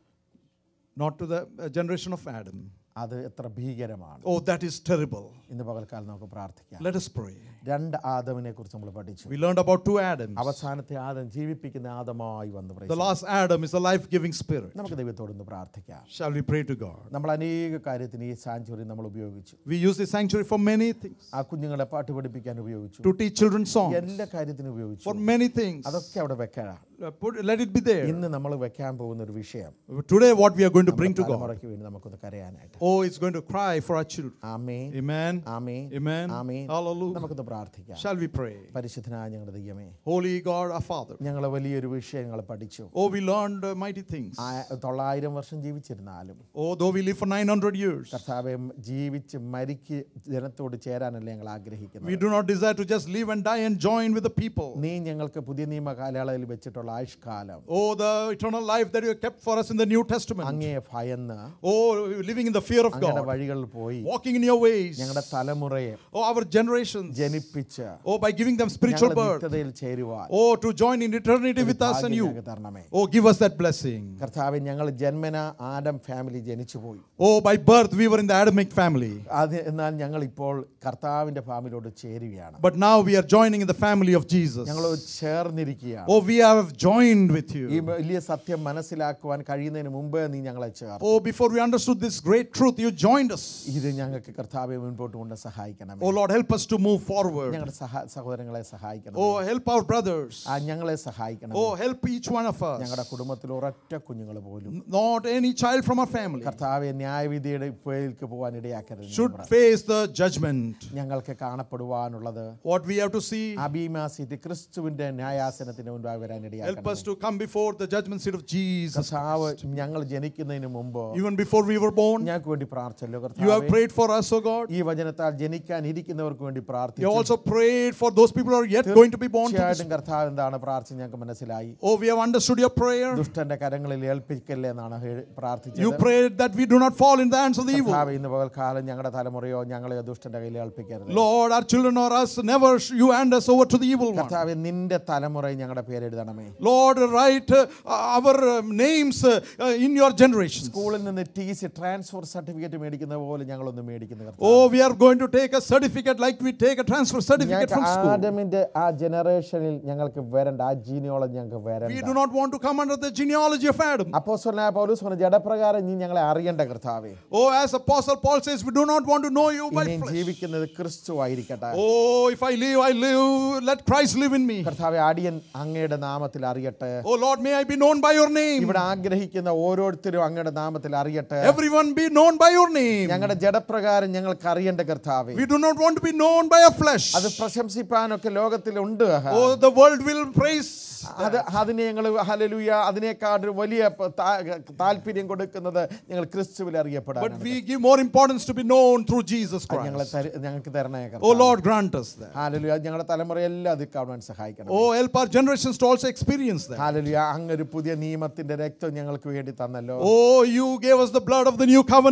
S2: Not to the uh, generation of Adam.
S1: അത് എത്ര ഭീകരമാണ്
S2: Oh, that is terrible.
S1: ഇന്ന് പകൽക്കാലം നമുക്ക് പ്രാർത്ഥിക്കാം
S2: Let us pray.
S1: രണ്ട് ആദമിനെ കുറിച്ച് നമ്മൾ പഠിച്ചു
S2: We learned about two Adams.
S1: അവസാനത്തെ ആദം ജീവിപ്പിക്കുന്ന ആദമായി വന്നു
S2: The
S1: praise God.
S2: last Adam is a life giving spirit.
S1: നമുക്ക് ദൈവത്തോടൊന്ന് പ്രാർത്ഥിക്കാം
S2: Shall we pray to God?
S1: നമ്മൾ അനേക കാര്യത്തിന് ഈ സാഞ്ചുറി നമ്മൾ ഉപയോഗിച്ചു
S2: We use the sanctuary for many things
S1: ആ കുഞ്ഞുങ്ങളെ പാട്ട് പഠിപ്പിക്കാൻ ഉപയോഗിച്ചു
S2: to teach children songs,
S1: എല്ലാ കാര്യത്തിനും ഉപയോഗിച്ചു
S2: for many things.
S1: അതൊക്കെ അവിടെ വെക്കണം
S2: Uh, put, let it be there.
S1: ഇന്ന് നമ്മൾ വെക്കാൻ പോകുന്ന ഒരു വിഷയം
S2: Today, what we are going to bring to God.
S1: തലമുറയ്ക്ക് വേണ്ടി നമുക്കൊന്ന് കരയാനായിട്ട്
S2: Oh, it's going to cry for our children.
S1: Amen
S2: Amen.
S1: Amen
S2: Amen.
S1: Amen
S2: Hallelujah.
S1: നമുക്കൊന്ന് പ്രാർത്ഥിക്കാം
S2: Shall we pray?
S1: പരിശുദ്ധനായ ഞങ്ങളുടെ ദൈവമേ
S2: Holy God, our Father.
S1: ഞങ്ങൾ വലിയൊരു വിഷയങ്ങൾ പഠിച്ചു
S2: Oh, we learned uh, mighty things.
S1: ആ തൊള്ളായിരം വർഷം ജീവിച്ചിരുന്നാലും
S2: Oh, though we live for 900 years,
S1: കർത്താവെ ജീവിച്ച് മരിക്ക് ജനത്തോട് ചേരാനല്ലേ ഞങ്ങൾ ആഗ്രഹിക്കുന്നത്
S2: we do not desire to just live and die and join with the people.
S1: നീ ഞങ്ങൾക്ക് പുതിയ നിയമ കാലയളവിൽ വെച്ചിട്ടുള്ള ആയുഷ്കാലം
S2: Oh, the eternal life that you have kept for us in the New Testament.
S1: അങ്ങയെ ഭയന്ന്
S2: Oh, living in the fear of
S1: അങ്ങയുടെ
S2: God,
S1: വഴികളിൽ പോയി
S2: walking in your ways.
S1: ഞങ്ങളുടെ തലമുറയെ
S2: Oh, our generations.
S1: ജനിപ്പിച്ച്
S2: Oh, by giving them spiritual
S1: ഞങ്ങളുടെ
S2: birth.
S1: നിത്യതയിൽ ചേരുവാൻ
S2: Oh, to join in eternity with us and
S1: ഭാഗ്യം
S2: you.
S1: ഞങ്ങൾക്ക് തരണമേ
S2: Oh, give us that blessing.
S1: കർത്താവ് ഞങ്ങൾ ജന്മന ആദം ഫാമിലി ജനിച്ചുപോയി
S2: Oh, by birth we were in the Adamic family.
S1: അത് എന്നാൽ ഞങ്ങൾ ഇപ്പോൾ കർത്താവിന്റെ ഫാമിലിയോട് ചേരുകയാണ്
S2: But now we are joining in the family of Jesus.
S1: ഞങ്ങൾ ചേർന്നിരിക്കുകയാണ്
S2: Oh, we have joined with
S1: ഈ
S2: you.
S1: വലിയ സത്യം മനസ്സിലാക്കുവാൻ കഴിയുന്നതിന് മുമ്പേ നീ ഞങ്ങളെ ചേർന്നു
S2: Oh, before we understood this great truth, you joined us.
S1: ഇത് ഞങ്ങൾക്ക് കർത്താവെ മുൻപോട്ട് കൊണ്ട് സഹായിക്കണം
S2: Oh, Lord, help us to move forward.
S1: ഞങ്ങളുടെ സഹ സഹോദരങ്ങളെ സഹായിക്കണം
S2: Oh, help our brothers.
S1: ആ ഞങ്ങളെ സഹായിക്കണം
S2: Oh, help each one of us.
S1: ഞങ്ങളുടെ കുടുംബത്തിൽ ഒരൊറ്റ കുഞ്ഞുങ്ങൾ പോലും
S2: Not any child from our family
S1: കർത്താവെ ന്യായവിധിയുടെ ഇപ്പോഴേക്ക് പോകാൻ ഇടയാക്കരുത്
S2: should
S1: ഞങ്ങൾ.
S2: face the judgment.
S1: ഞങ്ങൾക്ക് കാണപ്പെടുവാനുള്ളത്
S2: What we have to see,
S1: അഭിമാസിറ്റ് ക്രിസ്തുവിന്റെ ന്യായാസനത്തിന് മുൻപായി വരാൻ
S2: help
S1: ഇടയാക്കണം
S2: us to come before the judgment seat of Jesus.
S1: കർത്താവ് ഞങ്ങൾ ജനിക്കുന്നതിന് മുമ്പ്
S2: Even before we were born,
S1: ഞങ്ങൾക്ക് വേണ്ടി പ്രാർത്ഥിച്ചല്ലോ
S2: you have
S1: കർത്താവേ
S2: prayed for us, oh God.
S1: ഈ വചനത്താൽ ജനിക്കാൻ ഇരിക്കുന്നവർക്ക് വേണ്ടി
S2: You
S1: പ്രാർത്ഥിച്ചു
S2: also prayed for those people who are yet going to be born to this.
S1: തീർച്ചയായിട്ടും കർത്താവ് എന്താണ് പ്രാർത്ഥിച്ചത് ഞങ്ങൾക്ക് മനസ്സിലായി
S2: Oh, we have understood your prayer.
S1: ദുഷ്ടന്റെ കരങ്ങളിൽ ഏൽപ്പിക്കല്ലേ എന്നാണ് ഹേ-
S2: You
S1: പ്രാർത്ഥിച്ചത്
S2: prayed that we do not fall in the hands of the evil.
S1: കർത്താവ് ഇന്ന് പകൽക്കാലം ഞങ്ങളുടെ തലമുറയോ ഞങ്ങളെയോ ദുഷ്ടന്റെ കയ്യിൽ ഏൽപ്പിക്കരുത്
S2: Lord, our children or us, never sh- you hand us over to the evil one.
S1: കർത്താവ് നിന്റെ തലമുറയിൽ ഞങ്ങളുടെ പേരെഴുതണമേ
S2: Lord, write uh, our um, names uh, uh, in your generations.
S1: സ്കൂളിൽ നിന്ന് ടി സി ട്രാൻസ്ഫർ സർട്ടിഫിക്കറ്റ് മേടിക്കുന്ന പോലെ ഞങ്ങളൊന്ന് മേടിക്കുന്ന കർത്താവ്
S2: Oh, we are going to take a certificate like we take a transfer certificate from
S1: ഞങ്ങൾക്ക്
S2: school.
S1: ആദമിന്റെ ആ ജനറേഷനിൽ ഞങ്ങൾക്ക് വരണ്ട ആ ജീനിയോളം ഞങ്ങൾക്ക്
S2: We
S1: വരണ്ട
S2: do not want to come under the genealogy of Adam.
S1: അപ്പോസ്തലനായ പൗലൂസ് പറഞ്ഞ ജഡപ്രകാരം നീ ഞങ്ങളെ അറിയേണ്ട കർത്താവേ
S2: Oh, as Apostle Paul says, we do not want to know you by
S1: ഇനിയും
S2: flesh.
S1: ജീവിക്കുന്നത് ക്രിസ്തു ആയിരിക്കട്ടെ
S2: Oh, if I live, I live. Let Christ live in me.
S1: കർത്താവെ അടിയൻ അങ്ങയുടെ നാമത്തിൽ അറിയട്ടെ
S2: Oh, Lord, may I be known by your name.
S1: ഇവിടെ ആഗ്രഹിക്കുന്ന ഓരോരുത്തരും അങ്ങയുടെ നാമത്തിൽ അറിയട്ടെ
S2: Everyone be known by your name.
S1: ഞങ്ങളുടെ ജഡപ്രകാരം ഞങ്ങൾക്ക് അറിയേണ്ട കർത്താവെ
S2: We do not want to be known by our flesh.
S1: അത് പ്രശംസിപ്പാനൊക്കെ ലോകത്തിലുണ്ട്
S2: Oh, the world will praise.
S1: അത് അതിനെ ഞങ്ങൾ ഹലലുയ അതിനേക്കാൾ വലിയ പ- താ- താല്പര്യം കൊടുക്കുന്നത് ഞങ്ങൾ ക്രിസ്തുവിൽ
S2: But
S1: അറിയപ്പെടാൻ
S2: we give more importance to be known through Jesus
S1: ഞങ്ങളെ
S2: Christ.
S1: തര- ഞങ്ങൾക്ക് തരണേ
S2: Oh, Lord, grant us that.
S1: ഹാലലുയ ഞങ്ങളുടെ തലമുറയെല്ലാം അത് കാണുവാൻ സഹായിക്കണം
S2: Oh, help our generations to also experience that.
S1: ഹാലലുയ അങ്ങൊരു പുതിയ നിയമത്തിന്റെ രക്തം ഞങ്ങൾക്ക് വേണ്ടി തന്നല്ലോ
S2: Oh, you gave us the blood of the new covenant.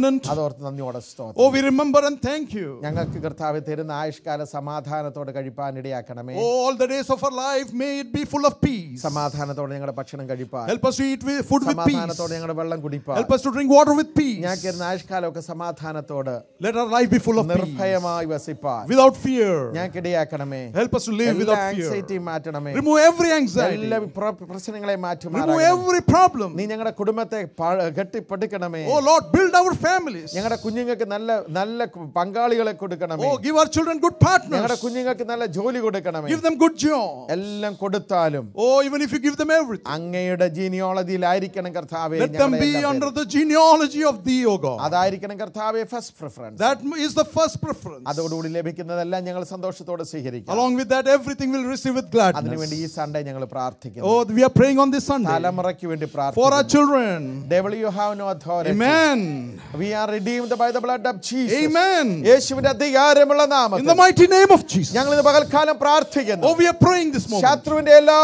S2: covenant.
S1: അതോർത്ത് നന്ദിയോടെ സ്തോത്രം
S2: Oh, we remember and thank you.
S1: ഞങ്ങൾക്ക് കർത്താവ് തരുന്ന ആയുഷ്കാല സമാധാനത്തോടെ കഴിപ്പാൻ ഇടയാക്കണമേ
S2: All the days of our life, may it be full of peace.
S1: സമാധാനത്തോടെ ഞങ്ങളുടെ ഭക്ഷണം കഴിപ്പാൻ
S2: Help us to eat with, food with peace.
S1: സമാധാനത്തോടെ ഞങ്ങളുടെ വെള്ളം കുടിപ്പാൻ
S2: Help us to drink water with peace.
S1: ഞങ്ങൾക്ക് തരുന്ന ആയുഷ്കാലമൊക്കെ സമാധാനത്തോട്
S2: Let our life be full of peace.
S1: നിർഭയമായി വസിപ്പാൻ
S2: Without fear.
S1: ഞങ്ങൾക്ക് ഇടയാക്കണമേ
S2: Help us to live
S1: എല്ലാ
S2: without fear.
S1: ആങ്സൈറ്റിയും മാറ്റണമേ
S2: Remove every anxiety.
S1: എല്ലാ പ്ര- പ്രശ്നങ്ങളെ
S2: Remove
S1: മാറ്റുമാറാകണമേ
S2: every problem.
S1: നീ ഞങ്ങളുടെ കുടുംബത്തെ പ- കെട്ടിപ്പടുക്കണമേ
S2: Oh Lord, build our families.
S1: ഞങ്ങളുടെ കുഞ്ഞുങ്ങൾക്ക് നല്ല നല്ല കു- പങ്കാളികളെ കൊടുക്കണമേ
S2: Oh, give our children good
S1: ഞങ്ങളുടെ
S2: partners.
S1: കുഞ്ഞുങ്ങൾക്ക് നല്ല ജോലി കൊടുക്കണമേ
S2: Give them good job.
S1: എല്ലാം കൊടുത്താലും
S2: Oh, even if you give them everything.
S1: അങ്ങയുടെ ജീനിയോളജിയിലായിരിക്കണം കർത്താവേ
S2: Let them
S1: ഞങ്ങളുടെ
S2: be
S1: എല്ലാ
S2: under
S1: പേരും.
S2: the genealogy of thee, O God.
S1: അതായിരിക്കണം കർത്താവെ first preference
S2: That is the first preference.
S1: അതോടുകൂടി ലഭിക്കുന്നതെല്ലാം ഞങ്ങൾ സന്തോഷത്തോടെ സ്വീകരിക്കാം
S2: Along with that, everything will receive with gladness.
S1: അതിനുവേണ്ടി ഈ സൺഡേ ഞങ്ങൾ പ്രാർത്ഥിക്കുന്നു
S2: Oh, we are praying on this Sunday
S1: തലമുറയ്ക്ക് വേണ്ടി
S2: for our
S1: പ്രാർത്ഥിക്കുന്നു
S2: children.
S1: Devil, you have no authority.
S2: Amen.
S1: We are redeemed by the blood of Jesus.
S2: Amen.
S1: യേശുവിന്റെ അധികാരമുള്ള
S2: In the
S1: നാമത്തിൽ
S2: mighty name of Jesus.
S1: ഞങ്ങൾ ഇന്ന് പകൽക്കാലം പ്രാർത്ഥിക്കുന്നു
S2: Oh, we are praying this moment.
S1: ശത്രുവിന്റെ എല്ലാ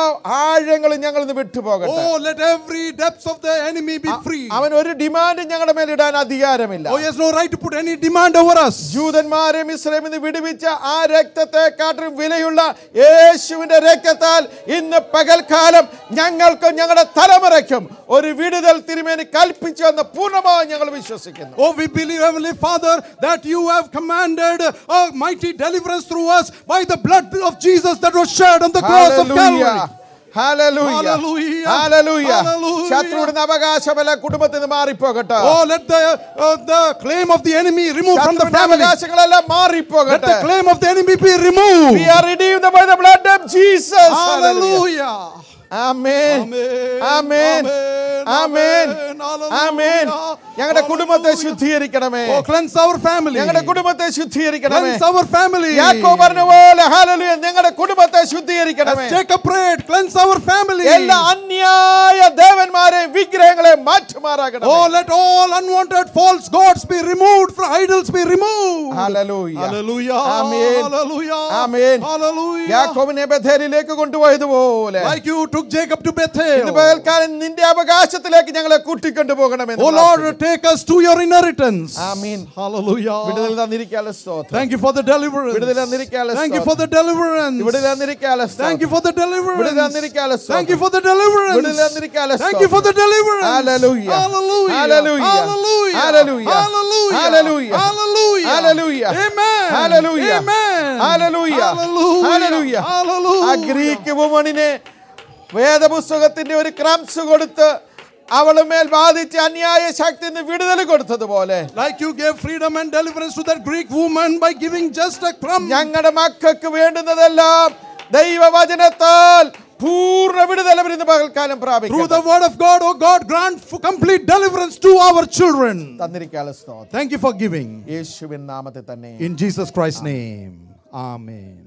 S1: ആഴങ്ങളും ഞങ്ങൾ ഇന്ന് വിട്ടുപോകട്ടെ
S2: Oh, let every depths of the enemy be free.
S1: അവൻ ഒരു ഡിമാൻഡ് ഞങ്ങളുടെ മേൽ ഇടാൻ അധികാരമില്ല
S2: Oh, he has no right to put any demand over us.
S1: ജൂതന്മാരെ മിശ്രമിൽ നിന്ന് വിടുവിച്ച ആ രക്തത്തെക്കാട്ടും വിലയുള്ള യേശുവിന്റെ രക്തത്താൽ ഇന്ന് പകൽക്കാലം ഞങ്ങൾക്കും ഞങ്ങളുടെ തലമുറയ്ക്കും ഒരു വിടുതൽ തിരുമേനി കൽപ്പിച്ചു എന്ന് പൂർണ്ണമായി ഞങ്ങൾ വിശ്വസിക്കുന്നു
S2: Oh, we believe, Heavenly Father, that you have commanded a mighty deliverance through us by the blood of Jesus that was shed on the cross of
S1: Hallelujah.
S2: Calvary.
S1: Hallelujah.
S2: Hallelujah.
S1: Hallelujah.
S2: Hallelujah.
S1: ശത്രുവിടുന്ന അവകാശമല്ല കുടുംബത്തിൽ നിന്ന് മാറിപ്പോകട്ടെ
S2: Oh, let the, uh, the claim of the enemy removed from the
S1: ശത്രുവിന്റെ
S2: family.
S1: അവകാശങ്ങളെല്ലാം
S2: Let
S1: മാറിപ്പോകട്ടെ
S2: the claim of the enemy be removed.
S1: We are redeemed by the blood of Jesus.
S2: Hallelujah.
S1: Amen. Amen. Amen. Amen. ഞങ്ങളുടെ കുടുംബത്തെ ശുദ്ധീകരിക്കണമേ
S2: Oh, cleanse our family.
S1: ഞങ്ങളുടെ കുടുംബത്തെ ശുദ്ധീകരിക്കണമേ
S2: Cleanse our family.
S1: യാക്കോ പറഞ്ഞ പോലെ hallelujah ഞങ്ങളുടെ കുടുംബത്തെ ശുദ്ധീകരിക്കണമേ
S2: As Jacob prayed, cleanse our family.
S1: എല്ലാ അന്യായ ദേവന്മാരെ വിഗ്രഹങ്ങളെ മാറ്റുമാറാകണം
S2: Oh, let all unwanted false gods be removed, from idols be removed.
S1: Hallelujah.
S2: Hallelujah.
S1: Amen.
S2: Hallelujah.
S1: Amen.
S2: Hallelujah.
S1: യാക്കോബിനെ ബഥേലിലേക്ക് കൊണ്ടുപോയതുപോലെ
S2: Like you took Jacob to
S1: ഇന്ന്
S2: Bethel.
S1: പകൽക്കാലം നിന്റെ അവകാശത്തിലേക്ക് ഞങ്ങളെ കൂട്ടിക്കൊണ്ടുപോകണമെന്ന്
S2: Oh Lord, take us to your inheritance.
S1: Amen.
S2: Hallelujah.
S1: വിടുതൽ തന്നിരിക്കാനുള്ള സ്തോത്രം
S2: Thank you for the deliverance.
S1: വിടുതൽ തന്നിരിക്കാനുള്ള
S2: Thank you
S1: സ്തോത്രം
S2: for the deliverance.
S1: വിടുതൽ തന്നിരിക്കാനുള്ള
S2: Thank you
S1: സ്തോത്രം
S2: for the deliverance.
S1: വിടുതൽ തന്നിരിക്കാനുള്ള
S2: Thank you
S1: സ്തോത്രം
S2: for the deliverance.
S1: വിടുതൽ തന്നിരിക്കാനുള്ള
S2: Thank you for the deliverance.
S1: Hallelujah.
S2: Hallelujah.
S1: Hallelujah.
S2: Hallelujah.
S1: Hallelujah.
S2: Hallelujah.
S1: Hallelujah.
S2: Hallelujah.
S1: Hallelujah.
S2: Amen.
S1: Hallelujah.
S2: Amen.
S1: Hallelujah.
S2: Hallelujah.
S1: Hallelujah. ആ Greek വുമണിനെ വേദപുസ്തകത്തിന്റെ ഒരു ക്രംസ് കൊടുത്ത് അവള് മേൽ ബാധിച്ച അന്യായ ശക്തി വിടുതൽ കൊടുത്തതുപോലെ
S2: Like you gave freedom and deliverance to that Greek woman by giving just a crumb.
S1: ഞങ്ങളുടെ മക്കൾക്ക് വേണ്ടുന്നതെല്ലാം ദൈവവചനത്താൽ പൂർണ്ണ വിടുതൽ അവരിന്ന് പകൽക്കാലം
S2: Through
S1: പ്രാപിക്കും
S2: the word of God, oh God, grant f- complete deliverance to our children.
S1: തന്നിരിക്കാനുള്ള സ്തോത്രം
S2: Thank you for giving.
S1: യേശുവിൻ നാമത്തിൽ തന്നെ
S2: In Jesus Christ's name. Amen.